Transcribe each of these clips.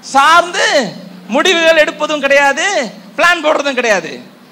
சார்ந்து முடிவுகள் எடுப்பதும் கிடையாது பிளான் போடுறதும் கிடையாது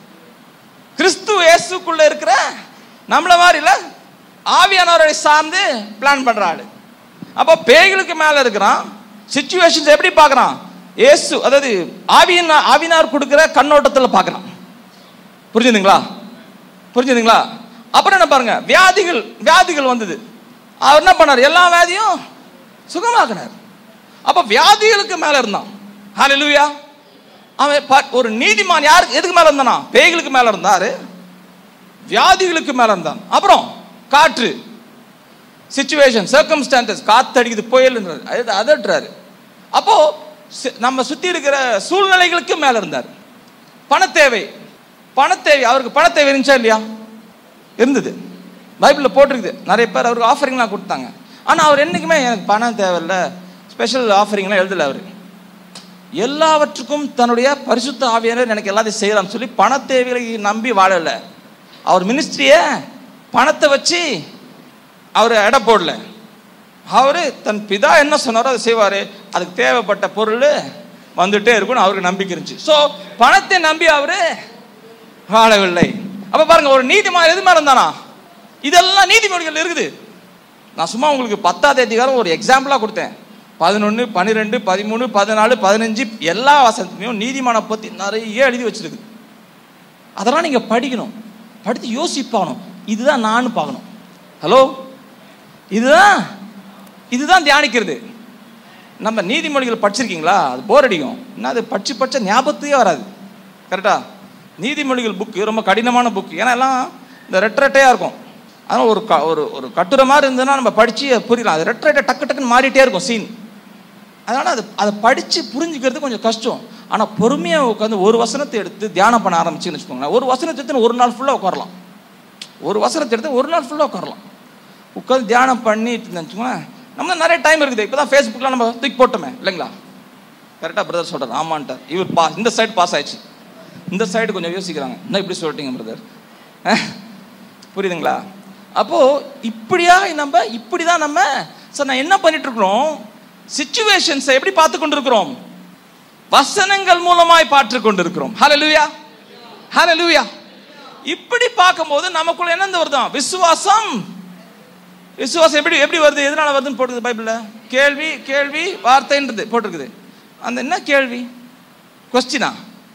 கிறிஸ்து இயேசுக்குள்ள இருக்கிற நம்மள மாதிரி இல்ல ஆவியானவரை சார்ந்து பிளான் பண்ற ஆளு அப்போ பேய்களுக்கு மேல இருக்கிறான் சுச்சுவேஷன்ஸ் எப்படி பார்க்கறான் இயேசு அதாவது ஆவியின் ஆவினார் கொடுக்கிற கண்ணோட்டத்துல பார்க்கறான் புரிஞ்சுதுங்களா புரிஞ்சுதுங்களா அப்புறம் என்ன பாருங்க வியாதிகள் வியாதிகள் வந்தது அவர் என்ன பண்ணார் எல்லா வியாதியும் சுகமாக்கினார் அப்ப வியாதிகளுக்கு மேல இருந்தான் ஹalleluya அவன் ப- ஒரு நீதிமான் யாருக்கு எதுக்கு மேல இருந்தானா பேய்களுக்கு மேல இருந்தாரு வியாதிகளுக்கு மேல இருந்தான் அப்புறம் காற்று சுச்சுவேஷன் சர்க்கம்ஸ்டான்சஸ் காத்தடிக்குது புயல்ன்றாரு அது அதட்டுறாரு அப்போ சி- நம்ம சுத்தி இருக்கிற சூழ்நிலைகளுக்கு மேல இருந்தார் பணத்தேவை பணத்தேவை அவருக்கு பணத்தேவை இருந்துச்சா இல்லையா இருந்தது பைபிளில் போட்டிருக்குது நிறைய பேர் அவருக்கு ஆஃபரிங்லாம் கொடுத்தாங்க ஆனால் அவர் என்றைக்குமே எனக்கு பணம் தேவையில்ல ஸ்பெஷல் ஆஃபரிங்லாம் எழுதலை அவர் எல்லாவற்றுக்கும் தன்னுடைய பரிசுத்த ஆவியானவர் எனக்கு எல்லாத்தையும் செய்யலாம்னு சொல்லி பண தேவைகளை நம்பி வாழலை அவர் மினிஸ்ட்ரியை பணத்தை வச்சு அவர் எடை போடல அவர் தன் பிதா என்ன சொன்னாரோ அதை செய்வார் அதுக்கு தேவைப்பட்ட பொருள் வந்துட்டே இருக்கும்னு அவருக்கு நம்பிக்கை இருந்துச்சு ஸோ பணத்தை நம்பி அவர் வாழவில்லை அப்ப பாருங்க ஒரு நீதிமான் எது மாதிரி இருந்தானா இதெல்லாம் நீதிமொழிகள் இருக்குது நான் சும்மா உங்களுக்கு பத்தாவது அதிகாரம் ஒரு எக்ஸாம்பிளாக கொடுத்தேன் பதினொன்று பன்னிரெண்டு பதிமூணு பதினாலு பதினஞ்சு எல்லா வசனத்துலையும் நீதிமானை பற்றி நிறைய எழுதி வச்சிருக்கு அதெல்லாம் நீங்கள் படிக்கணும் படித்து யோசிப்பாகணும் இதுதான் நான் பார்க்கணும் ஹலோ இதுதான் இதுதான் தியானிக்கிறது நம்ம நீதிமொழிகள் படிச்சிருக்கீங்களா அது போர் அடிக்கும் என்ன அது படிச்சு படிச்ச ஞாபகத்துக்கே வராது கரெக்டா நீதிமொழிகள் புக்கு ரொம்ப கடினமான புக்கு ஏன்னா எல்லாம் இந்த ரெட்ரெட்டையாக இருக்கும் அதனால் ஒரு க ஒரு ஒரு கட்டுரை மாதிரி இருந்ததுன்னா நம்ம படித்து புரியலாம் அது ரெட்ரெட்டை டக்கு டக்குன்னு மாறிட்டே இருக்கும் சீன் அதனால் அது அதை படித்து புரிஞ்சுக்கிறது கொஞ்சம் கஷ்டம் ஆனால் பொறுமையாக உட்காந்து ஒரு வசனத்தை எடுத்து தியானம் பண்ண ஆரம்பிச்சுன்னு வச்சுக்கோங்களேன் ஒரு வசனத்தை எடுத்து ஒரு நாள் ஃபுல்லாக உட்காரலாம் ஒரு வசனத்தை எடுத்து ஒரு நாள் ஃபுல்லாக உட்காரலாம் உட்காந்து தியானம் பண்ணிட்டு இருந்துச்சுங்களேன் நம்ம நிறைய டைம் இருக்குது இப்போ தான் ஃபேஸ்புக்கில் நம்ம தூக்கி போட்டோமே இல்லைங்களா கரெக்டாக பிரதர் சொல்கிறார் ஆமான்ட்டார் இவர் பாஸ் இந்த சைடு பாஸ் ஆயிடுச்சு இந்த சைடு கொஞ்சம் யோசிக்கிறாங்க என்ன இப்படி சொல்லிட்டீங்க பிரதர் புரியுதுங்களா அப்போது இப்படியா நம்ம இப்படி தான் நம்ம சார் நான் என்ன பண்ணிட்டு இருக்கிறோம் சுச்சுவேஷன்ஸை எப்படி பார்த்து கொண்டிருக்கிறோம் வசனங்கள் மூலமாய் பார்த்து கொண்டிருக்கிறோம் ஹalleluya ஹalleluya இப்படி பார்க்கும்போது நமக்குள்ள என்ன வருதான் விசுவாசம் விசுவாசம் எப்படி எப்படி வருது எதனால வருதுன்னு போட்டுருக்குது பைபிளில் கேள்வி கேள்வி வார்த்தைன்றது போட்டிருக்குது அந்த என்ன கேள்வி கொஸ்டினா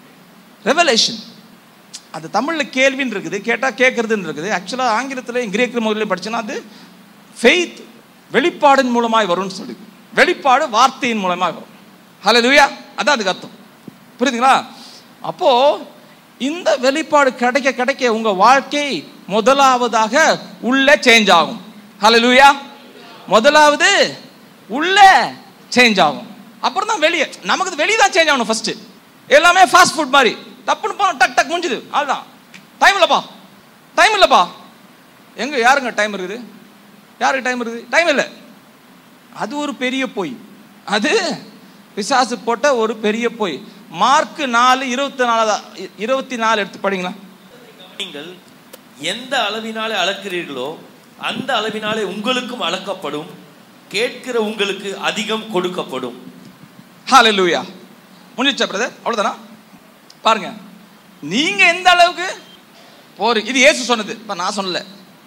ரெவலேஷன் அது தமிழில் கேள்வின்னு இருக்குது கேட்டால் கேட்குறதுன்னு இருக்குது ஆக்சுவலாக ஆங்கிலத்தில் கிரேக்க மொழியில் படிச்சுன்னா அது ஃபெய்த் வெளிப்பாடின் மூலமாய் வரும்னு சொல்லி வெளிப்பாடு வார்த்தையின் மூலமாக வரும் ஹலோ லூயா அதான் அதுக்கு அர்த்தம் புரியுதுங்களா அப்போ இந்த வெளிப்பாடு கிடைக்க கிடைக்க உங்க வாழ்க்கை முதலாவதாக உள்ள சேஞ்ச் ஆகும் ஹலோ லூயா முதலாவது உள்ள சேஞ்ச் ஆகும் அப்புறம் தான் வெளியே நமக்கு இது வெளியே தான் சேஞ்ச் ஆகணும் ஃபர்ஸ்ட் எல்லாமே ஃபாஸ்ட் ஃபுட் மாதிரி டப்புன்னு போன டக் டக் முடிஞ்சுது அவ்வளோதான் டைம் இல்லைப்பா டைம் இல்லைப்பா எங்க யாருங்க டைம் இருக்குது யாருக்கு டைம் இருக்குது டைம் இல்லை அது ஒரு பெரிய பொய் அது பிசாசு போட்ட ஒரு பெரிய பொய் மார்க் நாலு இருபத்தி நாலு இருபத்தி நாலு எடுத்து படிங்களா நீங்கள் எந்த அளவினாலே அளக்கிறீர்களோ அந்த அளவினாலே உங்களுக்கும் அளக்கப்படும் கேட்கிற உங்களுக்கு அதிகம் கொடுக்கப்படும் ஹalleluya முடிஞ்சா பிரதர் அவ்வளவுதானா பாருங்க நீங்க எந்த அளவுக்கு போரு இது இயேசு சொன்னது இப்ப நான் சொல்லல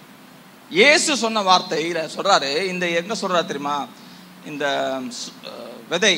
இயேசு சொன்ன வார்த்தையில சொல்றாரு இந்த எங்க சொல்றாரு தெரியுமா இந்த சு- அஹ், விதை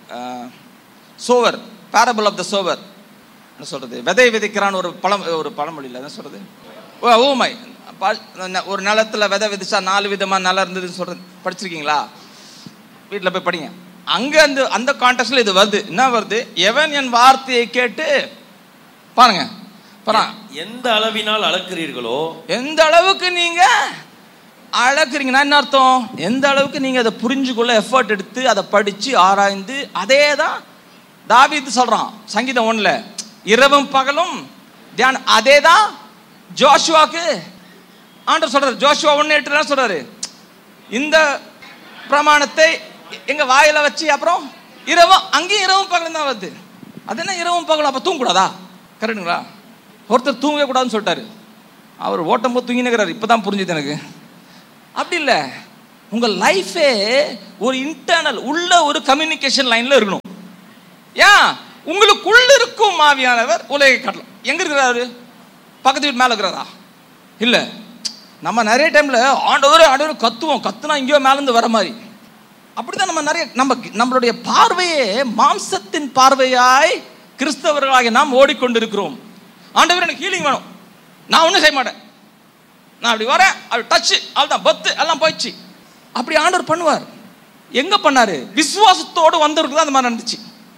sower parable of the sower என்ன சொல்றது விதை விதைக்கிறான்னு ஒரு பழம் ஒரு பழமொழியில் என்ன சொல்றது ஓ ஊமை ப- ந- ஒரு நிலத்துல விதை விதைச்சா நாலு விதமா நிலம் இருந்ததுன்னு சொல்றது படிச்சிருக்கீங்களா வீட்டில் போய் படிங்க அங்க அந்த அந்த கான்டெக்ட்ல இது வருது என்ன வருது எவன் என் வார்த்தையை கேட்டு பாருங்க பாருங்க எந்த அளவினால் அளக்கிறீர்களோ எந்த அளவுக்கு நீங்க அழகுறீங்கன்னா என்ன அர்த்தம் எந்த அளவுக்கு நீங்க அதை புரிஞ்சுக்கொள்ள எஃபர்ட் எடுத்து அதை படிச்சு ஆராய்ந்து அதே தான் தாவீது சொல்றான் சங்கீதம் ஒண்ணுல இரவும் பகலும் தியானம் அதே தான் ஜோஷுவாக்கு ஆண்டவர் சொல்றாரு ஜோஷுவா ஒன்று எட்டுலாம் சொல்றாரு இந்த பிரமாணத்தை எங்க வாயில வச்சு அப்புறம் இரவும் அங்கேயும் இரவும் பகலும் தான் வருது அது என்ன இரவும் பகலும் அப்ப தூங்கக்கூடாதா கரெக்டுங்களா ஒருத்தர் தூங்கவே கூடாதுன்னு சொல்லிட்டாரு அவர் ஓட்டும் போது தூங்கினுக்கிறாரு இப்பதான் புரிஞ்சுது எனக்கு அப்படி இல்லை உங்க லைஃபே ஒரு இன்டர்னல் உள்ள ஒரு கம்யூனிகேஷன் லைன்ல இருக்கணும் ஏன் உங்களுக்குள்ள இருக்கும் ஆவியானவர் உலகை காட்டலாம் எங்க இருக்கிறாரு பக்கத்து வீட்டு மேல இருக்கிறாரா இல்ல நம்ம நிறைய டைம்ல ஆண்டவர் ஆண்டவர் கத்துவோம் கத்துனா எங்கேயோ மேல இருந்து வர மாதிரி அப்படிதான் நம்ம நிறைய நம்ம நம்மளுடைய பார்வையே மாம்சத்தின் பார்வையாய் கிறிஸ்தவர்களாகிய நாம் ஓடிக்கொண்டிருக்கிறோம் ஆண்டவர் எனக்கு ஹீலிங் வேணும் நான் ஒன்றும் செய்ய மாட்டேன் நான் அப்படி வரேன் அப்படி டச்சு அதுதான் பத்து எல்லாம் போயிடுச்சு அப்படி ஆண்டவர் பண்ணுவார் எங்க பண்ணாரு விசுவாசத்தோடு வந்தவருக்கு தான் அந்த மாதிரி நடந்துச்சு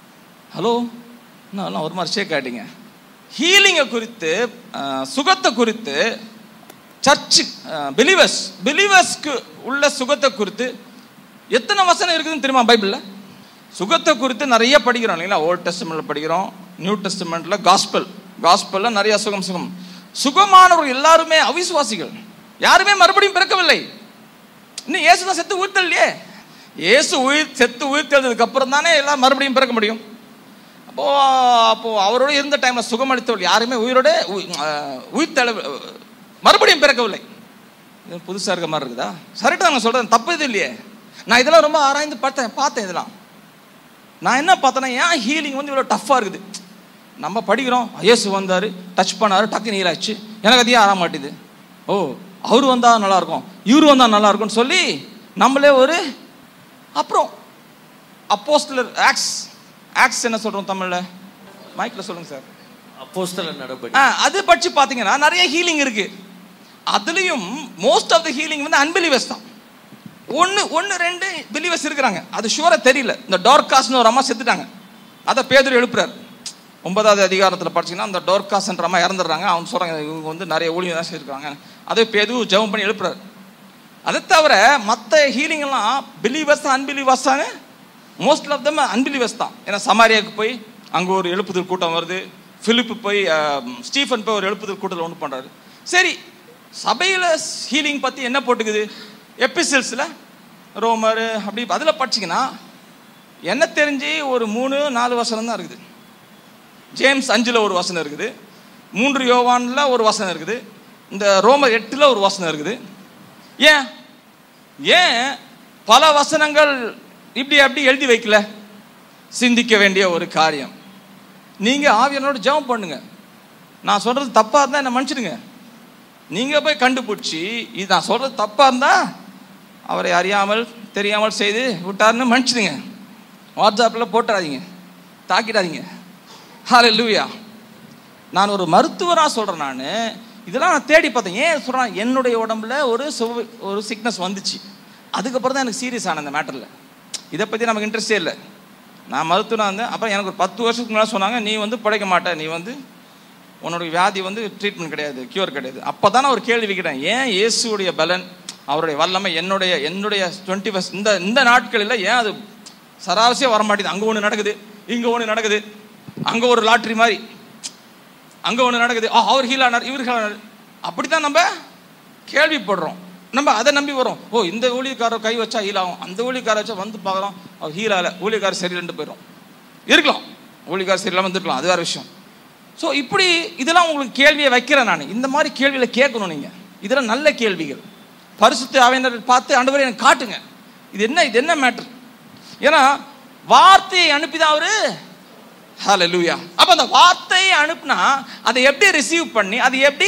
ஹலோ நான் ஒரு மாதிரி ஷேக் ஆயிட்டீங்க ஹீலிங்கை குறித்து அஹ், சுகத்தை குறித்து சர்ச்சு பிலீவர்ஸ் பிலீவர்ஸ்க்கு உள்ள சுகத்தை குறித்து எத்தனை வசனம் இருக்குதுன்னு தெரியுமா பைபிளில் சுகத்தை குறித்து நிறைய படிக்கிறோம் இல்லைங்களா ஓல்ட் டெஸ்ட்மெண்ட்டில் படிக்கிறோம் நியூ டெஸ்ட்மெண்ட்டில் காஸ்பல் காஸ்பலில் நிறைய சுகம் சுகம் சுகமானவர்கள் எல்லாருமே அவிசுவாசிகள் யாருமே மறுபடியும் பிறக்கவில்லை இன்னும் இயேசு தான் செத்து உயிர்த்தல்லையே இயேசு உயிர் செத்து உயிர்த்தெழுந்ததுக்கு அப்புறம் தானே எல்லாம் மறுபடியும் பிறக்க முடியும் அப்போ அப்போ அவரோட இருந்த டைம்ல சுகமளித்தவர்கள் யாருமே உயிரோட உய்- அஹ், உயிர்த்தெழ மறுபடியும் பிறக்கவில்லை இது புதுசா இருக்க மாதிரி இருக்குதா சரிட்டு நான் சொல்றேன் தப்பு இது இல்லையே நான் இதெல்லாம் ரொம்ப ஆராய்ந்து பார்த்தேன் பார்த்தேன் இதெல்லாம் நான் என்ன பார்த்தேன்னா ஏன் ஹீலிங் வந்து இவ்வளோ டஃப்பாக இருக்குது நம்ம படிக்கிறோம் இயேசு வந்தார் டச் பண்ணாரு டக்குன்னு ஹீல் ஆச்சு எனக்கு அதையும் ஆற மாட்டேது ஓ அவர் வந்தால் நல்லா இருக்கும் இவர் வந்தால் நல்லா இருக்கும்னு சொல்லி நம்மளே ஒரு அப்புறம் அப்போஸ்டலர் ஆக்ஸ் ஆக்ஸ் என்ன சொல்கிறோம் தமிழில் மைக்கில் சொல்லுங்கள் சார் அப்போஸ்தலர் நடபடி ஆ, அது படிச்சு பார்த்தீங்கன்னா நிறைய ஹீலிங் இருக்கு அதுலயும் மோஸ்ட் ஆஃப் த ஹீலிங் வந்து அன்பிலிவர்ஸ் தான் ஒன்று ஒன்று ரெண்டு பிலிவர்ஸ் இருக்கிறாங்க அது ஷூரா தெரியல இந்த டார்காஸ்னு ஒரு அம்மா செத்துட்டாங்க அதை பேதர் எழுப்புறாரு ஒன்பதாவது அதிகாரத்தில் படிச்சீங்கன்னா அந்த டோர்காஸ்ன்ற அம்மா இறந்துடுறாங்க அவங்க சொல்றாங்க இவங்க வந்து நிறைய ஊழியம் தான் செய்யிருக்காங்க அதே பேது ஜெபம் பண்ணி எழுப்புறாரு அதை தவிர மற்ற ஹீலிங் எல்லாம் பிலீவர்ஸ் அன்பிலீவர்ஸ் தானே மோஸ்ட் ஆஃப் தம் அன்பிலீவர்ஸ் தான் ஏன்னா சமாரியாவுக்கு போய் அங்கே ஒரு எழுப்புதல் கூட்டம் வருது பிலிப்பு போய் அஹ், ஸ்டீஃபன் போய் ஒரு எழுப்புதல் கூட்டத்தில் ஒன்று பண்ணுறாரு சரி சபையில் ஹீலிங் பற்றி என்ன போட்டுக்குது எபிசில்ஸில் ரோமர் அப்படி அதில் படிச்சிங்கன்னா என்ன தெரிஞ்சு ஒரு மூணு நாலு வசனம் தான் இருக்குது ஜேம்ஸ் அஞ்சில் ஒரு வசனம் இருக்குது மூன்று யோவானில் ஒரு வசனம் இருக்குது இந்த ரோமர் எட்டில் ஒரு வசனம் இருக்குது ஏன் ஏன் பல வசனங்கள் இப்படி அப்படி எழுதி வைக்கல சிந்திக்க வேண்டிய ஒரு காரியம் நீங்க ஆவியனோட ஜெபம் பண்ணுங்க நான் சொல்றது தப்பா இருந்தா என்ன மன்னிச்சிடுங்க நீங்க போய் கண்டுபிடிச்சி இது நான் சொல்றது தப்பா இருந்தா அவரை அறியாமல் தெரியாமல் செய்து விட்டாருன்னு மன்னிச்சிடுங்க வாட்ஸ்அப்பில் போட்டுறாதீங்க தாக்கிடாதீங்க ஹாலே லூயா நான் ஒரு மருத்துவராக சொல்கிறேன் நான் இதெல்லாம் நான் தேடி பார்த்தேன் ஏன் சொல்கிறேன் என்னுடைய உடம்புல ஒரு சுவ ஒரு சிக்னஸ் வந்துச்சு அதுக்கப்புறம் தான் எனக்கு சீரியஸ் ஆன இந்த மேட்டரில் இதை பற்றி நமக்கு இன்ட்ரெஸ்டே இல்லை நான் மருத்துவராக இருந்தேன் அப்புறம் எனக்கு ஒரு பத்து வருஷத்துக்கு முன்னாடி சொன்னாங்க நீ வந்து பிழைக்க மாட்ட நீ வந்து உன்னோட வியாதி வந்து ட்ரீட்மெண்ட் கிடையாது கியூர் கிடையாது அப்போ தான் நான் ஒரு கேள்வி வைக்கிறேன் ஏன் இயேசுடைய பலன் அவருடைய வல்லமை என்னுடைய என்னுடைய டுவெண்ட்டி ஃபஸ்ட் இந்த இந்த நாட்களில் ஏன் அது சராசரியாக வர மாட்டேங்குது அங்கே ஒன்று நடக்குது இங்கே ஒன்று நடக்குது அங்கே ஒரு லாட்ரி மாதிரி அங்கே ஒன்று நடக்குது ஆ அவர் ஹீல் ஆனார் இவர் ஹீல் ஆனார் அப்படி தான் நம்ம கேள்விப்படுறோம் நம்ம அதை நம்பி வரோம் ஓ இந்த ஊழியக்காரர் கை வச்சா ஹீல் ஆகும் அந்த ஊழியக்காரர் வச்சா வந்து பார்க்குறோம் அவர் ஹீல் ஆகலை ஊழியக்காரர் சரியில்லைன்ட்டு போயிடும் இருக்கலாம் ஊழியக்காரர் சரியில்லாமல் இருந்திருக்கலாம் அது வேற விஷயம் ஸோ இப்படி இதெல்லாம் உங்களுக்கு கேள்வியை வைக்கிறேன் நான் இந்த மாதிரி கேள்விகளை கேட்கணும் நீங்கள் இதெல்லாம் நல்ல கேள்விகள் பரிசுத்த ஆவியினர் பார்த்து ஆண்டவரே எனக்கு காட்டுங்க இது என்ன இது என்ன மேட்ரு ஏன்னா வார்த்தையை அனுப்பிதான் அவரு ஹalleluya அப்ப அந்த வார்த்தையை அனுப்புனா அதை எப்படி ரிசீவ் பண்ணி அது எப்படி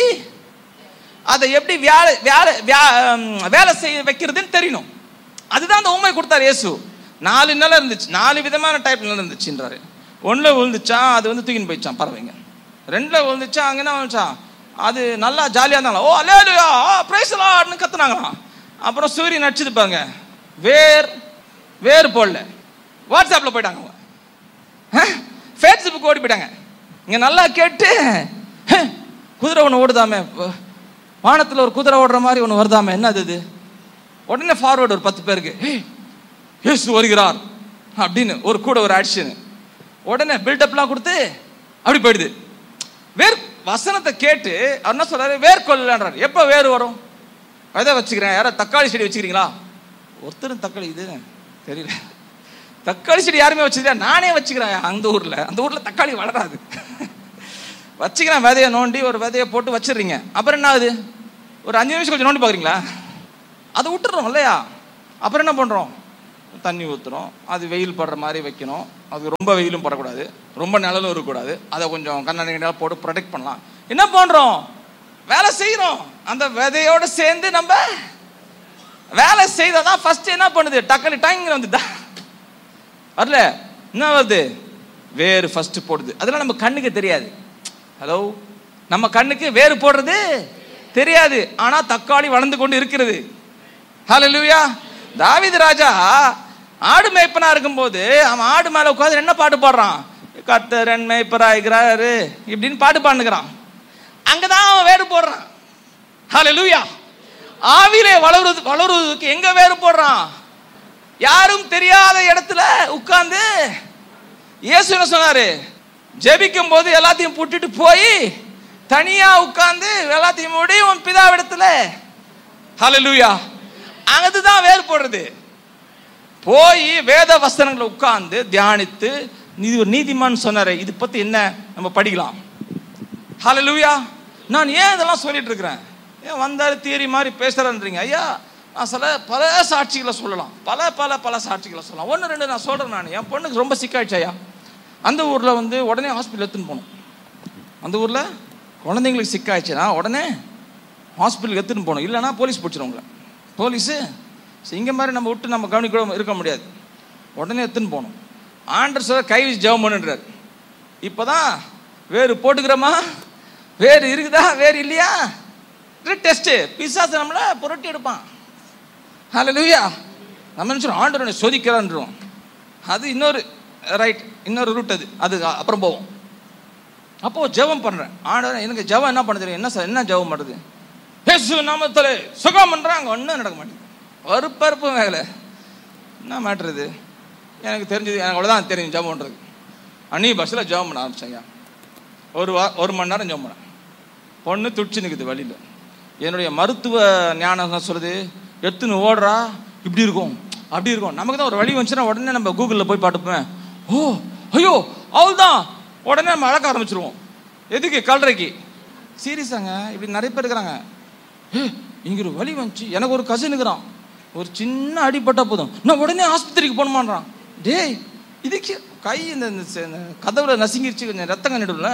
அதை எப்படி வேலை வேலை வே- ம், வேலை செய்ய வைக்கிறதுன்னு தெரியணும் அதுதான் அந்த உண்மை கொடுத்தார் இயேசு நாலு நிலம் இருந்துச்சு நாலு விதமான டைப் நிலம் இருந்துச்சுன்றாரு ஒன்றில் விழுந்துச்சா அது வந்து தூக்கின்னு போயிடுச்சான் பறவைங்க ரெண்டில் விழுந்துச்சா அங்கே என்ன வந்துச்சான் அது நல்லா ஜாலியாக இருந்தாங்களா ஓ அல்லேலுயா பிரைஸ் லார்ட்னு கத்துனாங்களாம் அப்புறம் சூரியன் அடிச்சுது பாருங்க வேர் வேர் போடல வாட்ஸ்அப்பில் போயிட்டாங்க அவங்க ஃபேஸ்புக் ஓடி போயிட்டாங்க இங்கே நல்லா கேட்டு "ஹே, குதிரை ஒன்று ஓடுதாமே வானத்தில் ஒரு குதிரை ஓடுற மாதிரி ஒன்று வருதாமே என்னது இது உடனே ஃபார்வர்டு ஒரு பத்து பேருக்கு "ஏய், இயேசு வருகிறார் அப்படின்னு ஒரு கூட ஒரு ஆக்ஷன் உடனே பில்டப்லாம் கொடுத்து அப்படி போயிடுது வேர் வசனத்தை கேட்டு அவர் என்ன சொல்றாரு வேர் கொள்ளலான்றாரு எப்போ வேர் வரும் விதை வச்சுக்கிறேன் யாரோ தக்காளி செடி வச்சுக்கிறீங்களா ஒருத்தரும் தக்காளி இது தெரியல தக்காளி செடி யாருமே வச்சுக்கிறேன் நானே வச்சுக்கிறேன் அந்த ஊரில் அந்த ஊரில் தக்காளி வளராது வச்சுக்கிறேன் விதையை நோண்டி ஒரு விதையை போட்டு வச்சிடுறீங்க அப்புறம் என்ன ஆகுது ஒரு அஞ்சு நிமிஷம் கொஞ்சம் நோண்டி பார்க்குறீங்களா அதை விட்டுறோம் இல்லையா அப்புறம் என்ன பண்ணுறோம் தண்ணி ஊற்றுறோம் அது வெயில் படுற மாதிரி வைக்கணும் அது ரொம்ப வெயிலும் படக்கூடாது ரொம்ப நிழலும் இருக்கக்கூடாது அதை கொஞ்சம் கண்ணாடி கண்ணாடி போட்டு ப்ரொடெக்ட் பண்ணலாம் என்ன பண்ணுறோம் வேலை செய்கிறோம் அந்த விதையோடு சேர்ந்து நம்ம வேலை செய்தால் தான் ஃபஸ்ட்டு என்ன பண்ணுது டக்குனு டைம் வந்துதா வரல என்ன வருது வேறு ஃபர்ஸ்ட் போடுது அதெல்லாம் நம்ம கண்ணுக்கு தெரியாது ஹலோ நம்ம கண்ணுக்கு வேறு போடுறது தெரியாது ஆனா தக்காளி வளர்ந்து கொண்டு இருக்கிறது ஹalleluya தாவீது ராஜா ஆடு மேய்ப்பனா இருக்கும்போது அவன் ஆடு மேல உட்காந்து என்ன பாட்டு பாடுறான் கர்த்தரன் மேய்ப்பராகிறாரு இப்படின்னு பாட்டு பாடுகிறான் அங்கதான் அவன் வேறு போடுறான் ஹalleluya ஆவிலே வளருவது வளருவதற்கு எங்க வேறு போடுறான் யாரும் தெரியாத இடத்துல உட்கார்ந்து இயேசு என்ன சொன்னாரு ஜெபிக்கும் போது எல்லாத்தையும் புட்டுட்டு போய் தனியா உட்கார்ந்து எல்லாத்தையும் மூடி உன் பிதாவிடத்துல ஹalleluya அங்கதான் வேறு போடுறது போய் வேத வசனங்களை உட்கார்ந்து தியானித்து நீதி ஒரு நீதிமான் சொன்னாரு இது பத்தி என்ன நம்ம படிக்கலாம் ஹalleluya நான் ஏன் இதெல்லாம் சொல்லிட்டு இருக்கிறேன் ஏன் வந்தாரு தியரி மாதிரி பேசுறேன்றீங்க ஐயா நான் சில பல சாட்சிகளை சொல்லலாம் பல பல பல சாட்சிகளை சொல்லலாம் ஒன்று ரெண்டு நான் சொல்கிறேன் நான் என் பொண்ணுக்கு ரொம்ப சிக்காயிடுச்சு ஐயா அந்த ஊரில் வந்து உடனே ஹாஸ்பிட்டல் எடுத்துன்னு போகணும் அந்த ஊரில் குழந்தைங்களுக்கு சிக்காயிடுச்சுன்னா உடனே ஹாஸ்பிட்டலுக்கு எடுத்துன்னு போகணும் இல்லைன்னா போலீஸ் பிடிச்சிரும் உங்களை போலீஸு இங்கே மாதிரி நம்ம விட்டு நம்ம கவனிக்க இருக்க முடியாது உடனே எடுத்துன்னு போகணும் ஆண்டர் சொல்ல கை வச்சு ஜெபம் பண்ணுன்றார் இப்போ தான் வேறு போட்டுக்கிறோமா வேறு இருக்குதா வேறு இல்லையா டெஸ்ட்டு பிசாசு நம்மளை புரட்டி எடுப்பான் ஹalleluya நம்ம நினச்சிடும் ஆண்டவனை சோதிக்கிறான்றோம் அது இன்னொரு ரைட் இன்னொரு ரூட் அது அது அப்புறம் போவோம் அப்போ ஜெபம் பண்ணுறேன் ஆண்டவன் எனக்கு ஜெபம் என்ன பண்ண தெரியும் என்ன சார் என்ன ஜெபம் பண்ணுறது ஏசு நாமத்தில் சுகம் பண்ணுறாங்க ஒன்றும் நடக்க மாட்டேங்குது ஒரு பருப்பு வேலை என்ன மேட்ரு இது எனக்கு தெரிஞ்சது எனக்கு அவ்வளோதான் தெரியும் ஜெபம் பண்ணுறது அன்னி பஸ்ஸில் ஜெபம் பண்ண ஆரம்பிச்சாங்க ஒரு வா ஒரு மணி நேரம் ஜெபம் பண்ணேன் பொண்ணு துடிச்சு நிற்குது வழியில் என்னுடைய மருத்துவ ஞானம் என்ன சொல்லுது எடுத்துன்னு ஓடுறா இப்படி இருக்கும் அப்படி இருக்கும் நமக்கு தான் ஒரு வழி வந்துச்சுன்னா உடனே நம்ம கூகுளில் போய் பார்த்துப்பேன் ஓ ஐயோ அவள் தான் உடனே நம்ம அழக்க ஆரம்பிச்சிருவோம் எதுக்கு கல்றைக்கு சீரியஸாங்க இப்படி நிறைய பேர் இருக்கிறாங்க ஏ இங்கே ஒரு வழி வந்துச்சு எனக்கு ஒரு கசின் இருக்கிறான் ஒரு சின்ன அடிப்பட்டா போதும் நான் உடனே ஆஸ்பத்திரிக்கு போகணுமான்றான் டேய் இதுக்கு கை இந்த இந்த ச- இந்த கதவுல நசுங்கிருச்சு கொஞ்சம் ரத்தம் கண்ணிடும்ல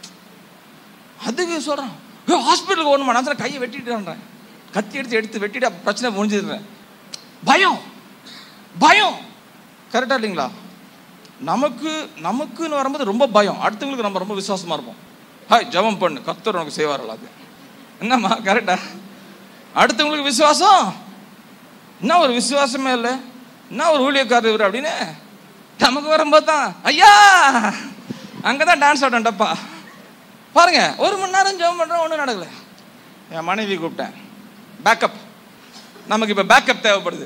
அதுக்கு சொல்கிறான் ஏ ஹாஸ்பிட்டலுக்கு ஓடணுமா நான் சொல்றேன், கையை வெட்டிட்டுன்றேன் கத்தி எடுத்து எடுத்து வெட்டிட்டு அப்ப பிரச்சனை முடிஞ்சிடுறேன் பயம் பயம் கரெக்டாக இல்லைங்களா நமக்கு நமக்குன்னு வரும்போது ரொம்ப பயம் அடுத்தவங்களுக்கு நம்ம ரொம்ப விசுவாசமாக இருப்போம் ஹாய் ஜெபம் பண்ணு கத்தர் உனக்கு செய்வார்கள் அது என்னம்மா கரெக்டா அடுத்தவங்களுக்கு விசுவாசம் என்ன ஒரு விசுவாசமே இல்லை என்ன ஒரு ஊழியக்காரர் இவர் அப்படின்னு நமக்கு வரும்போது தான் ஐயா அங்கே தான் டான்ஸ் ஆடண்டப்பா பாருங்க ஒரு மணி நேரம் ஜெபம் பண்ணுறோம் ஒன்றும் நடக்கல என் மனைவி கூப்பிட்டேன் பேக்கப் நமக்கு இப்போ பேக்கப் தேவைப்படுது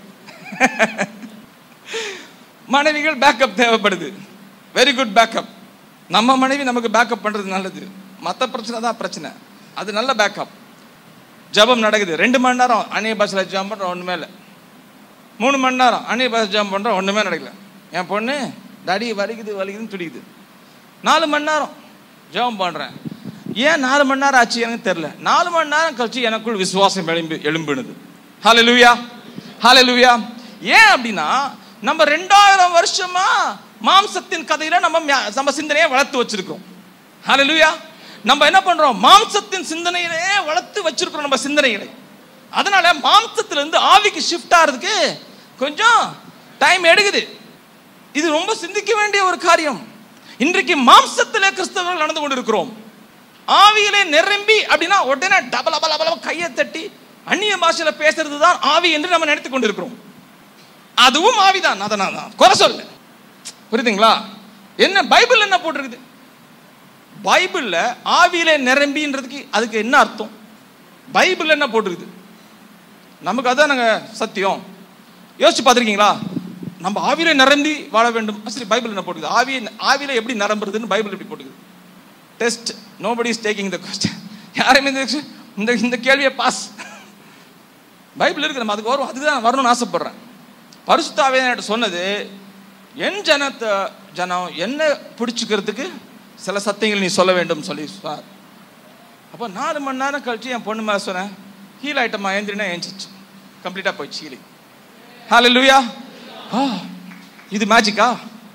மனைவிகள் பேக்கப் தேவைப்படுது வெரி குட் பேக்கப் நம்ம மனைவி நமக்கு பேக்கப் பண்ணுறது நல்லது மற்ற பிரச்சனை தான் பிரச்சனை அது நல்ல பேக்கப் ஜெபம் நடக்குது ரெண்டு மணி நேரம் அந்நிய பாஷையில் ஜெபம் பண்ணுறோம் ஒன்றுமே இல்லை மூணு மணி நேரம் அந்நிய பாஷை ஜெபம் பண்ணுறோம் ஒன்றுமே நடக்கல என் பொண்ணு தடி வலிக்குது வலிக்குதுன்னு துடிக்குது நாலு மணி நேரம் ஜெபம் பண்ணுறேன் ஏன் நாலு மணி நேரம் ஆச்சு எனக்கு தெரில நாலு மணி நேரம் கழிச்சு எனக்குள் விசுவாசம் எழும்பி எழும்பினது ஹalleluya ஹalleluya ஏன் அப்படின்னா நம்ம ரெண்டாயிரம் வருஷமா மாம்சத்தின் கதையில நம்ம மியா- நம்ம சிந்தனையை வளர்த்து வச்சிருக்கோம் ஹalleluya நம்ம என்ன பண்றோம் மாம்சத்தின் சிந்தனையிலே வளர்த்து வச்சிருக்கிறோம் நம்ம சிந்தனைகளை அதனால மாம்சத்துல இருந்து ஆவிக்கு ஷிஃப்ட் ஆகிறதுக்கு கொஞ்சம் டைம் எடுக்குது இது ரொம்ப சிந்திக்க வேண்டிய ஒரு காரியம் இன்றைக்கு மாம்சத்திலே கிறிஸ்தவர்கள் நடந்து கொண்டிருக்கிறோம் ஆவியிலே நிரம்பி அப்படின்னா உடனே டபல பல பல கையை தட்டி அந்நிய பாஷையில பேசுறது தான் ஆவி என்று நம்ம நினைத்துக் கொண்டிருக்கிறோம் அதுவும் ஆவிதான் அதை நான் நான் குறை சொல்ல புரியுதுங்களா என்ன பைபிள் என்ன போட்டிருக்குது பைபிள்ல ஆவியிலே நிரம்பின்றதுக்கு அதுக்கு என்ன அர்த்தம் பைபிள் என்ன போட்டிருக்குது நமக்கு அதான் நாங்க சத்தியம் யோசிச்சு பார்த்துருக்கீங்களா நம்ம ஆவியில நிரம்பி வாழ வேண்டும் சரி பைபிள் என்ன போட்டுக்குது ஆவியை ஆவியில எப்படி நிரம்புறதுன்னு பைபிள் எப்படி போட்டுக்குது test nobody is taking the question யாருமே இந்த இந்த இந்த கேள்வியை பாஸ் பைபிள் இருக்கு நம்ம அதுக்கு வரும் அதுதான் வரணும்னு ஆசைப்படுறேன் பரிசுத்தாவே என்கிட்ட சொன்னது என் ஜனத்தை ஜனம் என்ன பிடிச்சிக்கிறதுக்கு சில சத்தியங்கள் நீ சொல்ல வேண்டும் சொல்லி சொன்னார் அப்போ நாலு மணி நேரம் கழிச்சு என் பொண்ணு மேலே சொன்னேன் ஹீல் ஆயிட்டமா ஏந்திரினா ஏஞ்சிச்சு கம்ப்ளீட்டாக போயிடுச்சு ஹீலிங் ஹalleluya ஆ இது மேஜிக்கா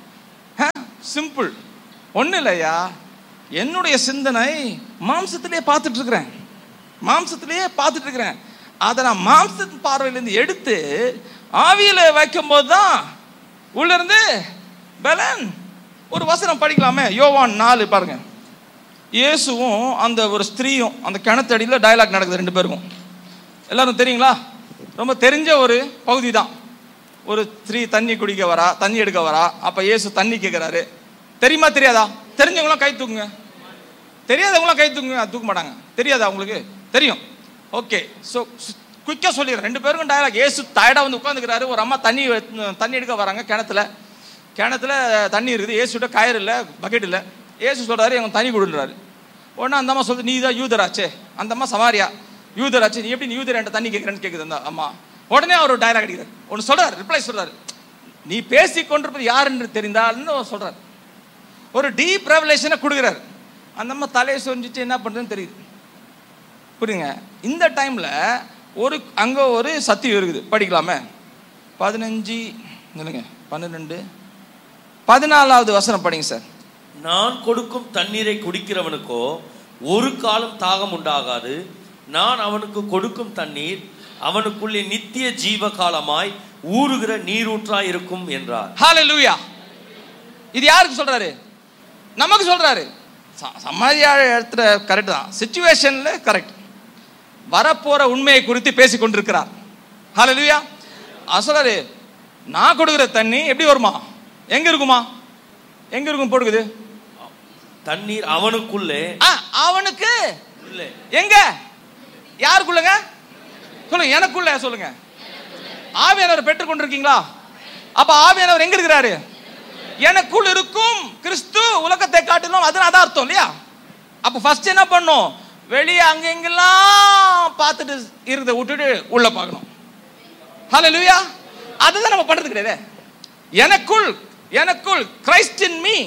சிம்பிள் ஒன்றும் இல்லையா என்னுடைய சிந்தனை மாம்சத்திலே பார்த்துட்டு இருக்கிறேன் மாம்சத்திலேயே பார்த்துட்டு இருக்கிறேன் அதை நான் மாம்சத்தின் பார்வையிலேருந்து எடுத்து ஆவியில் வைக்கும்போது தான் உள்ளேருந்து பலன் ஒரு வசனம் படிக்கலாமே யோவான் நாலு பாருங்க இயேசுவும் அந்த ஒரு ஸ்திரீயும் அந்த கிணத்தடியில் டயலாக் நடக்குது ரெண்டு பேருக்கும் எல்லாரும் தெரியுங்களா ரொம்ப தெரிஞ்ச ஒரு பகுதி தான் ஒரு ஸ்திரீ தண்ணி குடிக்க வரா தண்ணி எடுக்க வரா அப்போ இயேசு தண்ணி கேட்குறாரு தெரியுமா தெரியாதா தெரிஞ்சவங்களாம் கை தூக்குங்க தெரியாதவங்களாம் கை தூக்குங்க தூக்க மாட்டாங்க தெரியாதா உங்களுக்கு தெரியும் ஓகே ஸோ குயிக்காக சொல்லிடுறேன் ரெண்டு பேருக்கும் டயலாக் ஏசு டயர்டாக வந்து உட்காந்துக்கிறாரு ஒரு அம்மா தண்ணி வெ- தண்ணி எடுக்க வராங்க கிணத்துல கிணத்துல தண்ணி இருக்குது ஏசுகிட்ட கயிறு இல்லை பக்கெட் இல்லை ஏசு சொல்கிறாரு எங்க தண்ணி கொடுன்றாரு உடனே அந்த அம்மா சொல்லுது நீ தான் யூதராச்சே அந்த அம்மா சமாரியா யூதராச்சு நீ எப்படி நீ யூதர் என்கிட்ட தண்ணி கேட்குறேன்னு கேட்குது அந்த அம்மா உடனே அவர் ஒரு டயலாக் அடிக்கிறார் ஒன்று சொல்கிறார் ரிப்ளை சொல்கிறாரு நீ பேசி கொண்டிருப்பது யார் என்று தெரிந்தால்னு சொல்கிறார் ஒரு டீப் ரெவலேஷனை கொடுக்குறாரு அந்த அம்மா தலையை சொரிஞ்சிட்டு என்ன பண்ணுறதுன்னு தெரியுது புரியுங்க இந்த டைமில் ஒரு அங்கே ஒரு சத்தியம் இருக்குது படிக்கலாமே பதினஞ்சு இல்லைங்க பன்னிரெண்டு பதினாலாவது வசனம் படிங்க சார் நான் கொடுக்கும் தண்ணீரை குடிக்கிறவனுக்கோ ஒரு காலம் தாகம் உண்டாகாது நான் அவனுக்கு கொடுக்கும் தண்ணீர் அவனுக்குள்ளே நித்திய ஜீவ காலமாய் ஊறுகிற நீரூற்றாய் இருக்கும் என்றார் ஹalleluya இது யாருக்கு சொல்றாரு நமக்கு சொல்றாரு ச- சமாதியா இடத்துல கரெக்ட் தான் சுச்சுவேஷன்ல கரெக்ட் வரப்போற உண்மையை குறித்து பேசிக் கொண்டிருக்கிறார் ஹalleluya அவர் சொல்றாரு நான் கொடுக்குற தண்ணி எப்படி வருமா எங்க இருக்குமா எங்க இருக்கும் போடுக்குது தண்ணீர் அவனுக்குள்ளே ஆ, அவனுக்கு உள்ளே எங்க யாருக்குள்ளங்க சொல்லுங்க எனக்குள்ள சொல்லுங்க ஆவியானவர் பெற்றுக் கொண்டிருக்கீங்களா அப்ப ஆவியானவர் எங்க இருக்கிறாரு எனக்குள் இருக்கும் கிறிஸ்து உலகத்தை காட்டிலும் அது அதான் அர்த்தம் இல்லையா அப்ப ஃபர்ஸ்ட் என்ன பண்ணும் வெளியே அங்க எங்கெல்லாம் பார்த்துட்டு இருக்கிறத விட்டுட்டு உள்ள பார்க்கணும் ஹalleluya அதுதான் நம்ம பண்றது கிடையாது எனக்குள் எனக்குள் Christ in me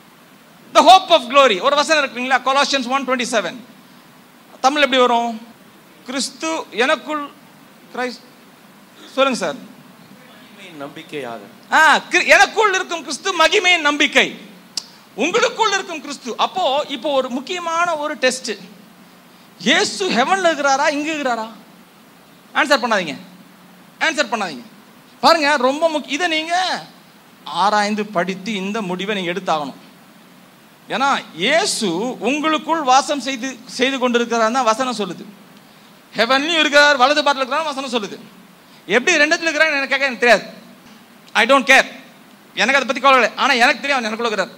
the hope of glory ஒரு வசனம் இருக்குங்களா Colossians one twenty seven Tamil எப்படி வரும் கிறிஸ்து எனக்குள் கிரைஸ்ட் சொல்லுங்க சார் நம்பிக்கையாக ஆ கிரி- எனக்குள் இருக்கும் கிறிஸ்து மகிமையின் நம்பிக்கை உங்களுக்குள் இருக்கும் கிறிஸ்து அப்போ இப்போ ஒரு முக்கியமான ஒரு டெஸ்ட் இயேசு ஹெவன்ல இருக்கிறாரா இங்க இருக்கிறாரா ஆன்சர் பண்ணாதீங்க ஆன்சர் பண்ணாதீங்க பாருங்க ரொம்ப முக்கிய இதை நீங்க ஆராய்ந்து படித்து இந்த முடிவை நீங்க எடுத்தாகணும் ஏன்னா இயேசு உங்களுக்குள் வாசம் செய்து செய்து கொண்டிருக்கிறார் தான் வசனம் சொல்லுது ஹெவன்லையும் இருக்கிறார் வலது பாட்டில் இருக்கிறார் வசனம் சொல்லுது எப்படி ரெண்டுத்துல இருக்கிறான்னு எனக்கு கேட்க எனக்கு தெரியாது ஐ டோன்ட் கேர் எனக்கு அதை பத்தி கவலை இல்லை ஆனா எனக்கு தெரியும் அவன் எனக்குள்ள இருக்கிறார்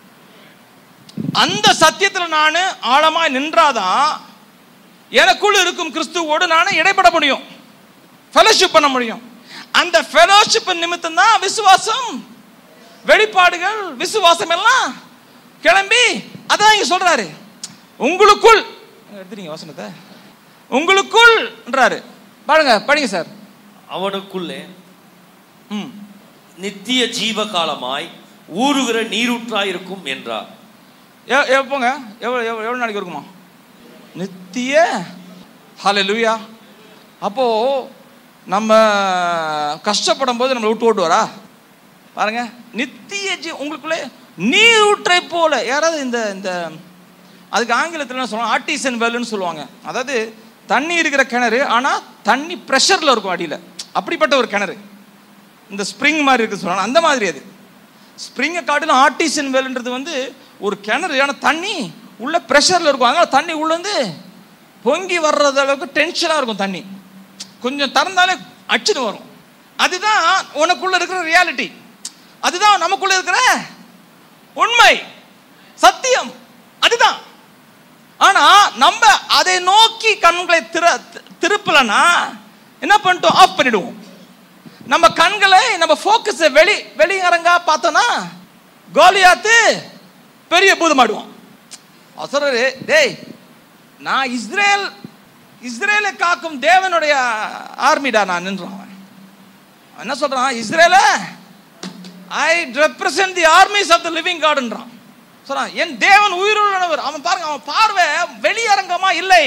அந்த சத்தியத்துல நான் ஆழமாய் நின்றாதான் எனக்குள்ள இருக்கும் கிறிஸ்துவோடு நான் இடைப்பட முடியும் ஃபெலோஷிப் பண்ண முடியும் அந்த ஃபெலோஷிப் நிமித்தம் தான் விசுவாசம் வெளிப்பாடுகள் விசுவாசம் எல்லாம் கிளம்பி அதான் இங்க சொல்றாரு உங்களுக்குள் எடுத்துறீங்க வசனத்தை உங்களுக்குள்ன்றாரு பாருங்க படிங்க சார் அவனுக்குள்ளே ம் நித்திய ஜீவ காலமாய் ஊறுகிற நீரூற்றாய் இருக்கும் என்றார் எ- எப்போங்க எவ்வளோ எவ்வளோ எவ்வளோ நாளைக்கு இருக்குமா நித்திய ஹalleluya அப்போ நம்ம கஷ்டப்படும் போது நம்மளை விட்டு ஓட்டுவாரா பாருங்க நித்திய ஜீ உங்களுக்குள்ளே நீர் ஊற்றை போல யாராவது இந்த இந்த அதுக்கு ஆங்கிலத்தில் என்ன சொல்லுவாங்க ஆர்டிசன் வெல்லுன்னு சொல்லுவாங்க அதாவது தண்ணி இருக்கிற கிணறு ஆனால் தண்ணி ப்ரெஷரில் இருக்கும் அடியில் அப்படிப்பட்ட ஒரு கிணறு இந்த ஸ்ப்ரிங் மாதிரி இருக்கு சொல்லுவாங்க அந்த மாதிரி அது ஸ்ப்ரிங்கை காட்டிலும் ஆர்டிசன் வெல்ன்றது வந்து ஒரு கிணறு ஆனால் தண்ணி உள்ள ப்ரெஷரில் இருக்கும் அதனால தண்ணி உள்ள வந்து பொங்கி வர்றது அளவுக்கு டென்ஷனாக இருக்கும் தண்ணி கொஞ்சம் திறந்தாலே அடிச்சுட்டு வரும் அதுதான் உனக்குள்ள இருக்கிற ரியாலிட்டி அதுதான் நமக்குள்ள இருக்கிற உண்மை சத்தியம் அதுதான் ஆனா நம்ம அதை நோக்கி கண்களை திற திருப்பலனா என்ன பண்ணிட்டோம் ஆஃப் பண்ணிடுவோம் நம்ம கண்களை நம்ம ஃபோக்கஸ் வெளி வெளியரங்கா பார்த்தோன்னா கோலியாத்து பெரிய பூதமாடுவான் அசுரரு டேய் நான் இஸ்ரேல் இஸ்ரேலை காக்கும் தேவனுடைய ஆர்மிடா நான் நின்றான் அவன். அவன் என்ன சொல்றான் இஸ்ரேல I represent the armies of the living காடுன்றான் சொல்றான் என் தேவன் உயிருள்ளவர் அவன் பாருங்க அவன் பார்வை வெளியரங்கமா இல்லை